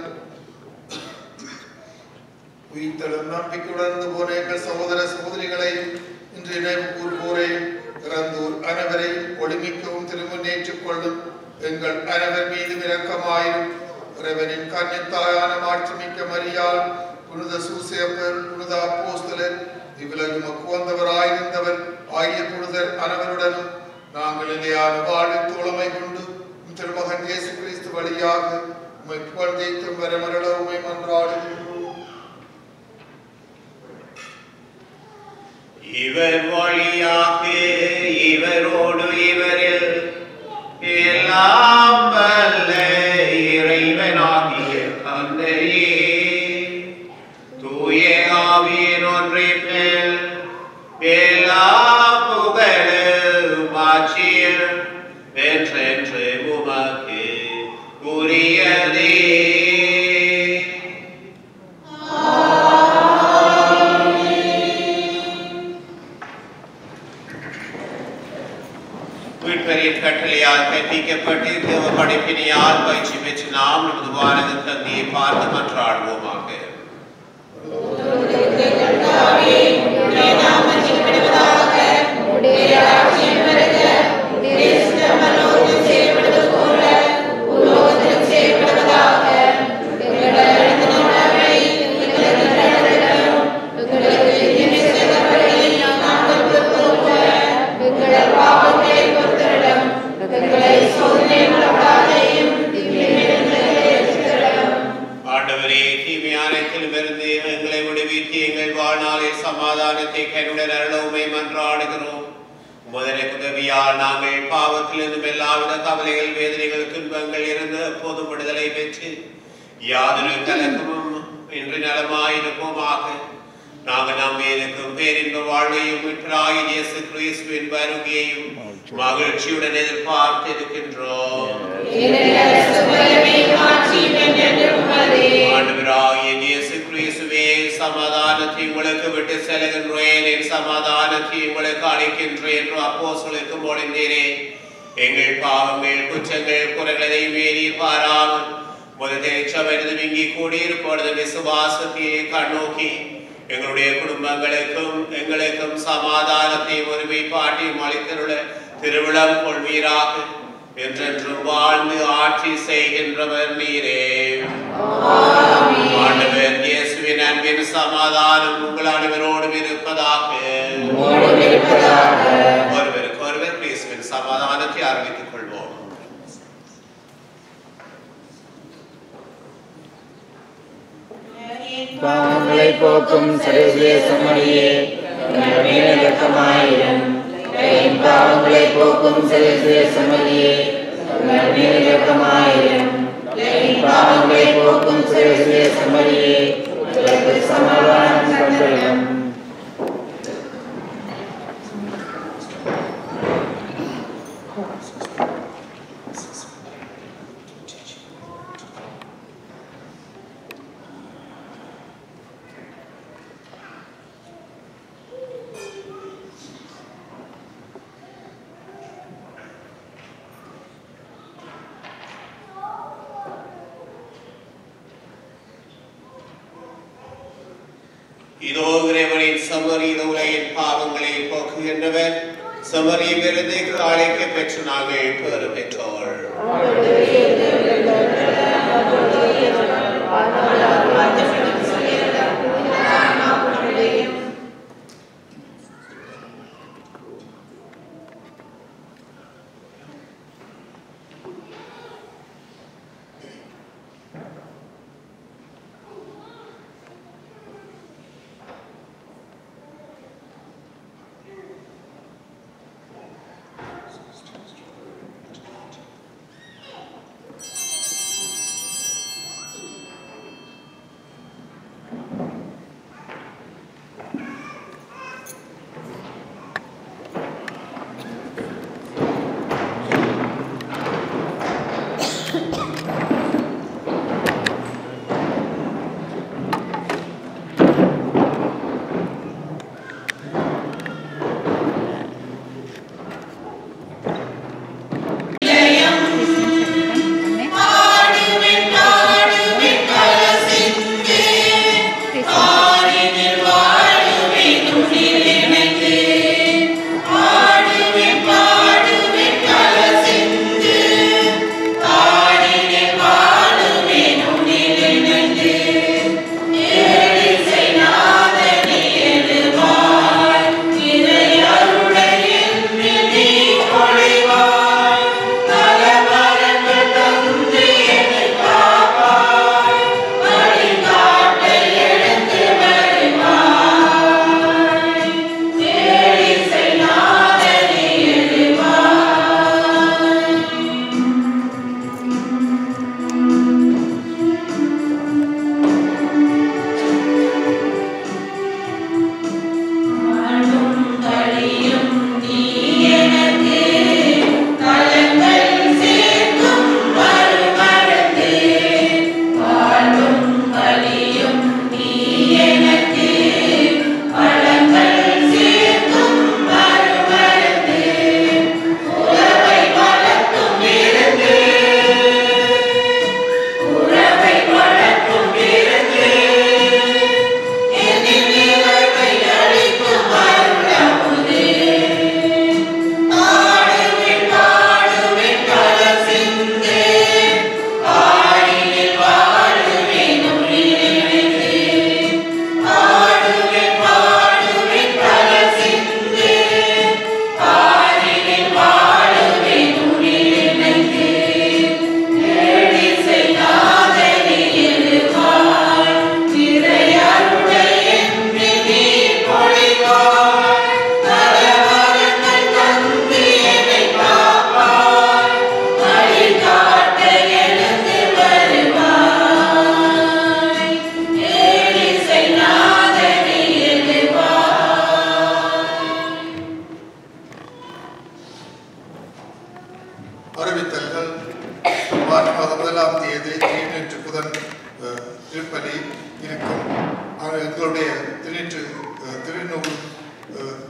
உயிர்த்தலும் நம்பிக்கையுடன் போன எங்கள் சகோதர சகோதரிகளையும் இன்று நினைவு கூறுவோரையும் இறந்தோர் அனைவரையும் ஒளிமிக்கவும் திரும்ப ஏற்றுக் கொள்ளும் எங்கள் அனைவர் மீது இரக்கமாயிரும் இறைவனின் கன்னித்தாயான மாட்சிமிக்க மரியாள் புனித சூசேப்பர் புனித அப்போஸ்தலர் இவ்வுலகும் மக்குவந்தவராயிருந்தவர் ஆகிய புனிதர் அனைவருடனும் நாங்கள் நிலையான வாழ்வில் தோழமை கொண்டு உம் திருமகன் இயேசு கிறிஸ்து வழியாக உம்மை புகழ்ந்தேத்தும் வரமரள உம்மை மன்றாடுகின்றோம் இவர் வழியாக இவரோடு இவரில் எல்லாம் வல்ல இறைவனாகிய தந்தையே தூய ஆவியின் ஒன்றிப்பில் எல்லா புகழும் ஆட்சியும் என்றென்று உமக்கு உரியதே வீட்பெரிய கட்டளையால் கற்பிக்கப்பட்டு தேவ படைப்பினையால் பயிற்சி பெற்று நாம் நமது வானது தந்தையை பார்த்து மன்றாடுவோமாக உடைய ராஜ்யம் வருக உடைய சித்தம் பரலோகத்தில் செய்யப்படுவது போல பூலோகத்திலும் செய்யப்படுவதாக எங்கள் அழைத்த உணவை எங்களுக்கு தந்தரலும் எங்களுக்கு தீமை செய்தவர்களை நாங்கள் பொறுப்போக எங்கள் பாவங்களை பொறுத்தரலும் எங்களை சோதனையில் விடாதேயும் தீமையிலிருந்து எங்களை ரட்சித்தரலும் ஆண்டவரே தீமையானத்திலும் இருந்து எங்களை விடுவித்து எங்கள் வாழ்நாளில் சமாதானத்தை கையுடன் அருளவுமை மன்றாடுகிறோம் முதல உதவியால் நாங்கள் பாவத்திலிருந்தும் எல்லாவித கவலைகள் வேதனைகள் துன்பங்கள் இருந்து எப்போதும் விடுதலை பெற்று யாதொரு கலக்கமும் இன்று நலமாயிருப்போமாக நாங்கள் நம் இருக்கும் பேரின்ப வாழ்வையும் மீட்பராகிய இயேசு கிறிஸ்துவின் வருகையையும் மகிழ்ச்சியுடன் எதிர்பார்த்து இருக்கின்றோம் ஏனெனில் அரசு வல்லமை ஆட்சியும் என்றென்றும் உமதே ஆண்டவராகிய இயேசு கிறிஸ்துவே சமாதானத்தை உங்களுக்கு விட்டு செல்கின்றேன் என் சமாதானத்தை உங்களுக்கு அளிக்கின்றேன் என்று அப்போஸ்தலருக்கு மொழிந்தேனே எங்கள் பாவங்கள் குற்றங்கள் குறைகளை மீறி பாராமல் முதலில் சபையிலிருந்து இங்கே கூடியிருப்பொழுது விசுவாசத்தையே கண்ணோக்கி எங்களுடைய குடும்பங்களுக்கும் எங்களுக்கும் சமாதானத்தை ஒருமைப்பாட்டையும் அளித்தருள திருவிழம் கொள்வீராக என்றென்றும் வாழ்ந்து ஆட்சி செய்கின்றவர் நீரே ஆண்டவர் இயேசுவின் அன்பின் சமாதானம் உங்கள் அனைவரோடும் இருப்பதாக ஒருவருக்கு ஒருவர் கிறிஸ்துவின் சமாதானத்தை அறிவித்துக் கொள்வோம் பாவங்களை போக்கும் சர்வதேசமரியே எங்கள் மேல் இரக்கமாயிரும் என் பாவங்களை போக்கும் சர்வதேசமரியே எங்கள் மேல் இரக்கமாயிரும் என் பாவங்களை போக்கும் சர்வதேசமரியே எனக்கு சமாதானம் தந்தரும் இதோ இறைவனின் சமரிய உலகின் பாவங்களை போக்குகின்றவர் சமரிய விருதுக்கு அழைக்க பெற்று நாங்கள் பெறு பெற்றோர்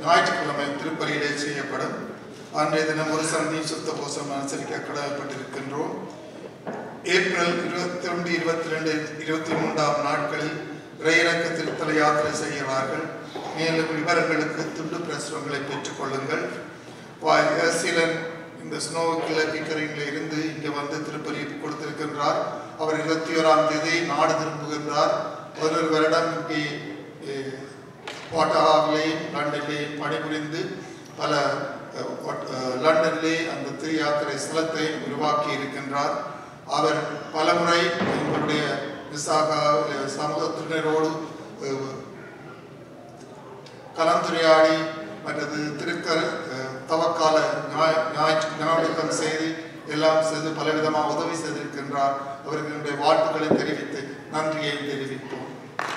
ஞாயிற்றுக்கிழமை திருப்பலியிலே செய்யப்படும் அன்றைய தினம் ஒரு சந்தி சுத்த பூசம் அனுசரிக்க கடமைப்பட்டிருக்கின்றோம் ஏப்ரல் இருபத்தி ஒன்று இருபத்தி ரெண்டு இருபத்தி மூன்றாம் நாட்களில் இறையிறக்க திருத்தல யாத்திரை செய்கிறார்கள் மேலும் விவரங்களுக்கு துண்டு பிரசுரங்களை பெற்றுக்கொள்ளுங்கள் சீலன் இந்த ஸ்னோ கிளப்பிக்கரையில் இருந்து இங்கே வந்து திருப்பலி கொடுத்திருக்கின்றார் அவர் இருபத்தி ஓராம் தேதி நாடு திரும்புகின்றார் ஒரு வருடம் இங்கே அஹ், வாட்டாவிலேயும் லண்டன்லேயும் பணிபுரிந்து பல அஹ், வாட்- அஹ், லண்டனிலே அந்த திரு யாத்திரை ஸ்தலத்தை உருவாக்கி இருக்கின்றார் அவர் பலமுறை எங்களுடைய விசாக அஹ், சமூகத்தினரோடு அஹ், கலந்துரையாடி மற்றது திருக்கல் அஹ், தவக்கால ஞாய- ஞாயிற்று ஞாபகம் செய்து எல்லாம் செய்து பலவிதமாக உதவி செய்திருக்கின்றார் அவருக்கு என்னுடைய வாழ்த்துக்களை தெரிவித்து நன்றியை தெரிவிப்போம்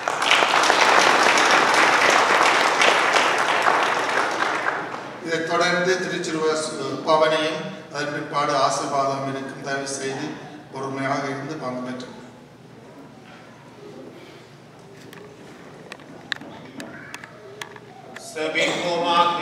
இதைத் தொடர்ந்து திருச்சிறுவ சு- பவனியும் அதன் பிற்பாடு ஆசீர்வாதம் இருக்கும் தயவு செய்து பொறுமையாக இருந்து பங்கு பெற்று செபிப்போமாக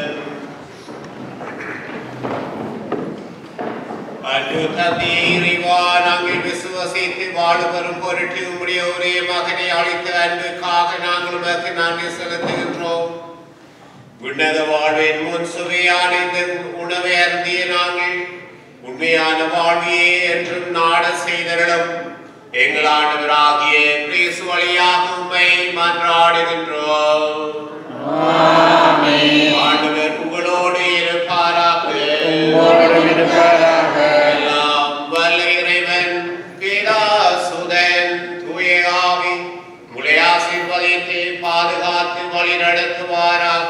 அன்று தந்தையே இறைவா நாங்கள் விசுவசித்து வாழுவரும் பொருட்டு உம்முடைய ஒரே மகனை அளித்த அன்புக்காக நாங்கள் உமக்கு நன்றி செலுத்துகின்றோம் உன்னத வாழ்வின் முன் சுவையான இந்த உணவை அருந்திய நாங்கள் உண்மையான வாழ்வியே என்றும் நாட செய்தருளும் எங்கள் ஆண்டவராகிய கிறிஸ்து வழியாக உம்மை மன்றாடுகின்றோம் ஆண்டவர் உங்களோடு இருப்பாராக உங்களோடும் இருப்பாராக. எல்லாம் வல்ல இறைவன் பிதா சுதன் தூய ஆவி உங்களை ஆசீர்வதித்து பாதுகாத்து வழி நடத்துவாராக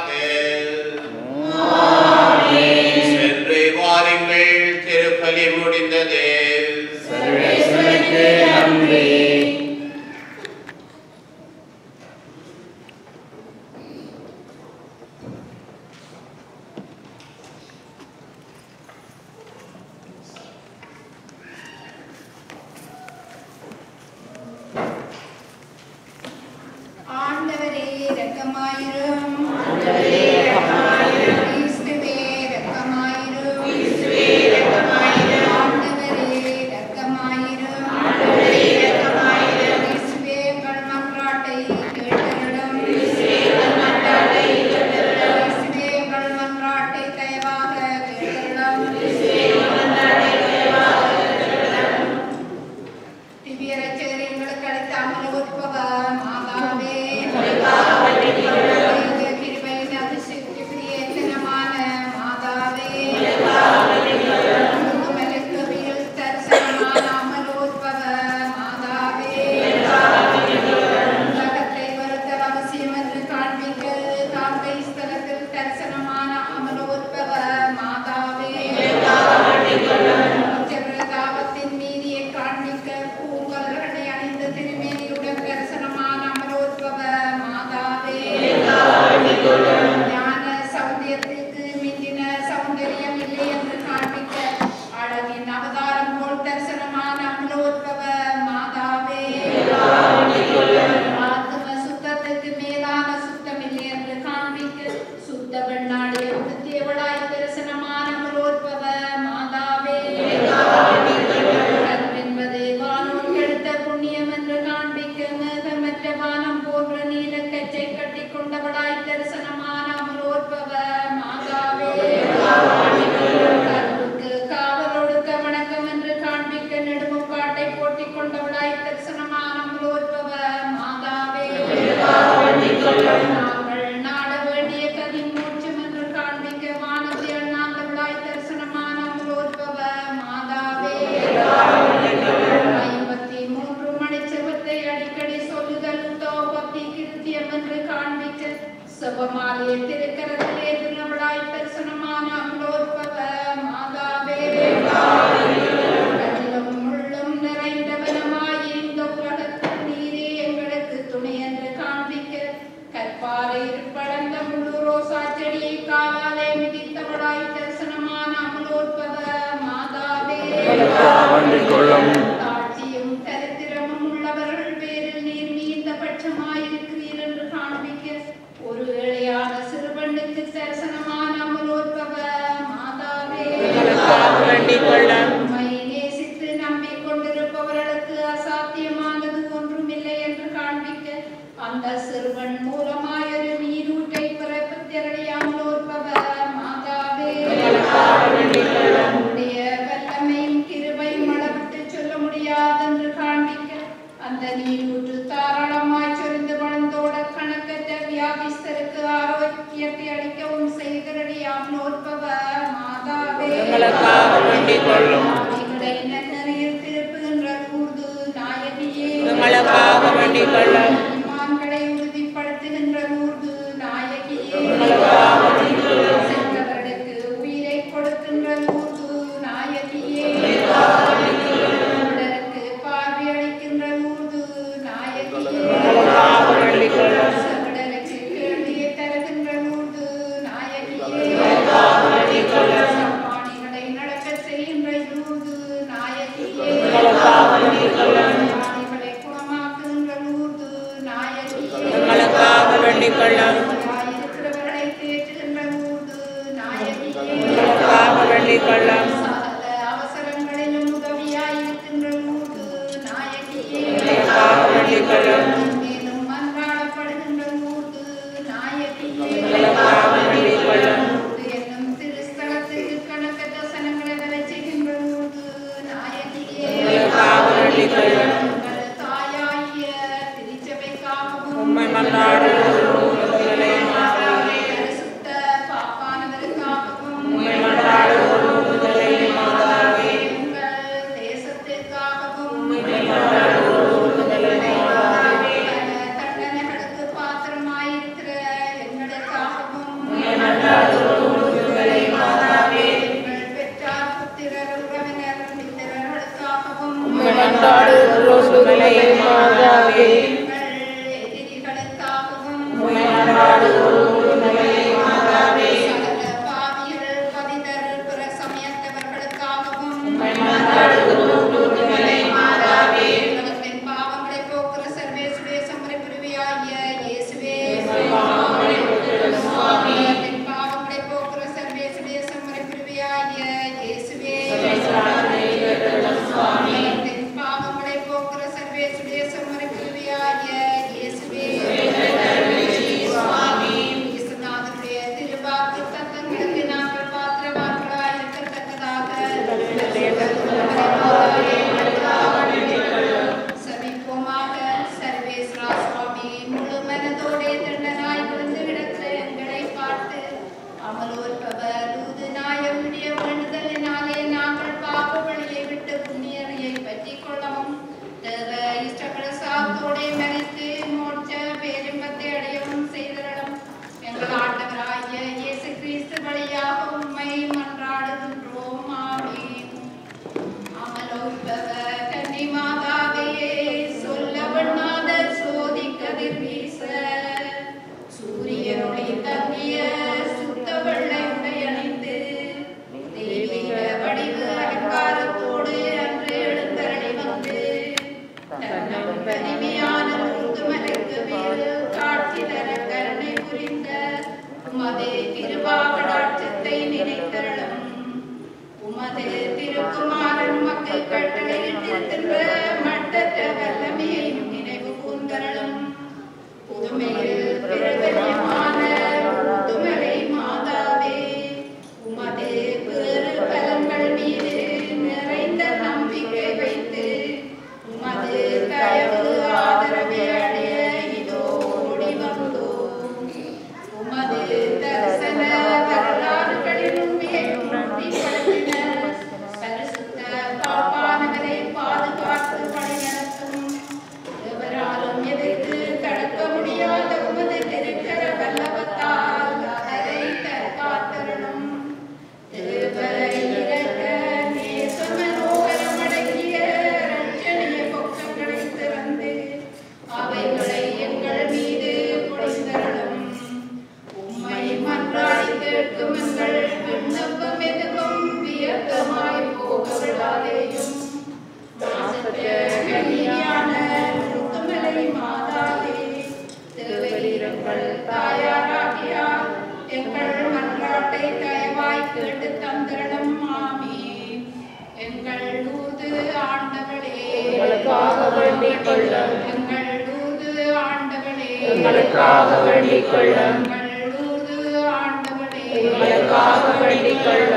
சென்று வாருங்கள் திருப்பலி முடிந்தது சர்வேஸ்வரனுக்கு நன்றி ஆண்டவரே இரக்கமாயிரும் கிறிஸ்துவே இரக்கமாயிரும் ஆண்டவரே இரக்கமாயிரும் கிறிஸ்துவே எங்கள் மன்றாட்டை கேட்டருளும் கிறிஸ்துவே எங்கள் மன்றாட்டை தயவாக கேட்டருளும் திவ்ய ரட்சகர் எங்களுக்கு அளித்த அமல உற்பவ மாதாவே உடைய கிருபையின் அதிசக்தி பிரியத்தனமான மாதாவே மலக்குவியல் தரிசனமான அமலோத்பவ மாதாவே உலகத்தை வருத்த அவசியம் என்று காண்பிக்க காண்பை ஸ்தலத்தில் தரிசனமான அமலோத்பவ மாதாவே பிரதாபத்தின் மீதியை காண்பிக்க பூங்கல்களை அணிந்த திருமேனியுடன் தரிசனமான அமரோத்பவ மாதாவே ஞான சௌந்தரியத்துக்கு மிஞ்சின சௌந்தரியம் இல்லை என்று காண்பிக்க அழகின் அவதாரம் போல் தரிசனமான அமலோத்பவ மாதாவே ஆத்ம சுத்தத்துக்கு மேலான சுத்தம் இல்லை என்று காண்பிக்க சுத்த வெண்ணாடு தேவளாய் தரிசனமான அமலோத்பவ மாதாவே என்பது வானோர் எடுத்த புண்ணியம் என்று காண்பிக்க மேகமற்ற வானம் போன்ற நீல கச்சை கட்டி கொண்டவளாய் தரிசனமான அமலோற்பவ மாதாவே கற்புக்கு காவலொடுக்க வணக்கம் என்று காண்பிக்க நெடுமுக்காட்டை போட்டிக் கொண்டவளாய் தரிசனமான அமலோற்பவ மாதாவே நாங்கள் நாட வேண்டிய கதி மூச்சும் என்று காண்பிக்க வானத்தை அண்ணாந்தவளாய் தரிசனமான அமலோற்பவ மாதாவே ஐம்பத்தி மூன்று மணிச்செவத்தை அடிக்கடி சொல்லுதல் தோபத்தி கிருத்தியம் என்று காண்பிக்க சுபமாலிய திருக்கரத்திலே திருநவளாய் தரிசனமான அமலோற்பவ மாதாவே கல்லும் முள்ளும் நிறைந்தவனமாய் இந்த உலகத்தில் நீரே எங்களுக்கு துணை என்று காண்பிக்க கற்பாறை இருப்படந்த முழு ரோசா செடியை காலாலே மிதித்தவளாய் தரிசனமான அமலோற்பவ மாதாவே வேண்டிக் கொள்ளும் தாட்சியும் தரித்திரமும் உள்ளவர்கள் பேரில் நீர் நீந்த பட்சமாயிருக்கிறீர் என்று காண்பிக்க ஒரு ஏழையான சிறுவனுக்கு ஆரோக்கியத்தை அளிக்கவும் செய்கிறடியாம் நோற்பவர் மாதாவே எங்களுக்காக வேண்டிக் கொள்ளும் எங்களை நன்னறியில் திருப்புகின்ற கூர்து நாயகியே எங்களுக்காக வேண்டிக் கொள்ளும் மான்களை உறுதிப்படுத்துகின்ற கூர்து நாயகியே எங்களுக்காக வேண்டிக் கொள்ளும் சென்றவர்களுக்கு உயிரை கொடுக்கின்ற கூர்து நாயகியே உடலுக்கு பார்வை அளிக்கின்ற கூர்து நாயகியே எங்களுக்காக வேண்டிக் கொள்ளும் செவிடனுக்கு கேள்வியை தருகின்ற கூர்து நாயகியே வேண்டிக் கொள்ளும் சப்பானிகளை நடக்கச் செய்கின்ற கூர்து நாயகியே எங்களுக்காக வேண்டிக் கொள்ளும் ஞானிகளை குணமாக்குகின்ற கூர்து நாயகியே எங்களுக்காக வேண்டிக் கொள்ளும் இருக்கிறவர்களை தேற்றுகின்ற கூர்து நாயகியே எங்களுக்காக வேண்டிக் கொள்ளும் சகல அவசரங்களிலும் உதவியாயிருக்கின்ற கூர்து நாயகியே எங்களுக்காக வேண்டிக் கொள்ளும் மேலும் மன்றாடப்படுகின்ற கூர்து நாயகியே எங்களுக்காக வேண்டிக் கொள்ளும் கூர்து என்னும் திருஸ்தலத்துக்கு கணக்க தசனங்களை வரை செய்கின்ற கூர்து நாயகியே எங்களுக்காக வேண்டிக் கொள்ளும் உங்கள் தாயாகிய திருச்சபைக்காகவும் உம்மை மன்றாடுகிறோம் எங்களை மாதாவே, பரிசுத்த பாப்பானவருக்காகவும் உம்மை மன்றாடுகிறோம் எங்களை மாதாவே உங்கள் தேசத்திற்காகவும் உம்மை மன்றாடுகிறோம் எங்களை மாதாவே தண்டனைகளுக்கு பாத்திரமாயிருக்கிற எங்களுக்காகவும் உம்மை மன்றாடுகிறோம் எங்களை மாதாவே எங்கள் பெற்றார் புத்திரர் உறவினர் மித்திரர்களுக்காகவும் உம்மை மன்றாடுகிறோம் எங்களை மாதாவே எங்கள் எதிரிகளுக்காகவும் உம்மை மன்றாடுகிறோம் எங்களை மாதாவே சகல பாவிகள் பதிதர் பிற சமயத்தவர்களுக்காகவும் உம்மை மன்றாடுகிறோம் எங்களை மாதாவே உலகத்தின் பாவங்களை போக்குற சர்வேசுடைய சமரை புரிவியாகிய இயேசுவே பாவங்களை போக்குகிற சுவாமி. உலகத்தின் பாவங்களை போக்குற சர்வேசுடைய சமரை புரிவியாகிய இயேசுவே பிரார்த்தனை கேட்டருளும் சுவாமி. உலகத்தின் பாவங்களை போக்குற சர்வேசுடைய சமரை புரிவியாகிய இயேசுவே சுவாமி. இயேசுநாதருடைய திருவாக்கு தத்தங்களுக்கு நாங்கள் பாத்திரவான்களாய் இருக்கத்தக்கதாக சபிப்போமாக சர்வேஸ்வரா சுவாமி முழு மனதோடே தண்டனாய் விழுந்து கிடக்கிற எங்களை பார்த்து அமலோற்பவர் தூது நாயமுடைய வேண்டுதலினாலே நாங்கள் பாப வழியை விட்டு புண்ணியரையை பற்றிக் கொள்ளவும் தேவ இஷ்டப்பிரசாதத்தோடே மறித்து மோட்ச பேரின்பத்தை அடையவும் செய்திடலும் எங்கள் ஆண்டவராகிய இயேசு கிறிஸ்து வழியாக உம்மை மன்றாடுகின்றோம் ஆமென் அமலோற்பவ கன்னிமாதாவே சொல்லவண்ணாத சோதி கதிர் வீச சூரியனொளி தங்கிய சுத்த வெள்ளை உடை அணிந்து தெய்வீக வடிவு அலங்காரத்தோடு அன்று எழுந்தருளி வந்து தன்னம் தனிமையான முத்துமலைக்கு மேல் காட்சி தர கருணை புரிந்த உமது திருவாகடாட்சத்தை நினைத்தருளும் உமது திருக்குமாரன் மக்கள் கட்டளையிட்டிருக்கின்ற மட்டற்ற வல்லமையையும் நினைவு கூர்ந்தருளும் புதுமையில் பிரபல்யமான புதுமலை மாதாவே உமது பேறு பலன்கள் மீது நிறைந்த நம்பிக்கை வைத்து உமது தயவு ஆதரவை அடைய இதோ ஓடி வந்தோம் உமது தரிசன வரலாறுகளின் உண்மையை உறுதிப்படுத்தின பரிசுத்த பாப்பானவரை பாதுகாத்து வழிநடத்தும் எவராலும் எதிர்த்து தடுக்க முடியாத உமது திருக்கர வல்லவத்தால் அவரை தற்காத்தருளும் திருவரை இறக்க நேசமனோகரம் அடங்கிய ரட்சணிய பொக்கங்களை திறந்து அவைகளை எங்கள் மீது பொழிந்தருளும் உம்மை மன்றாடி கேட்கும் எங்கள் விண்ணப்பம் எதுவும் வியர்த்தமாய் போக விடாதேயும் மாசற்ற கன்னியான முத்துமலை மாதாவே திருவெளிரங்கள் தாயாராகியார் எங்கள் மன்றாட்டை தயவாய் கேட்டு தந்திரணும் ஆமே எங்கள் தூது ஆண்டவளே எங்களுக்காக வேண்டிக் கொள்ளும். எங்கள் தூது ஆண்டவளே எங்களுக்காக வேண்டிக் கொள்ளும். எங்கள் தூது ஆண்டவளே எங்களுக்காக வேண்டிக் கொள்ளும்.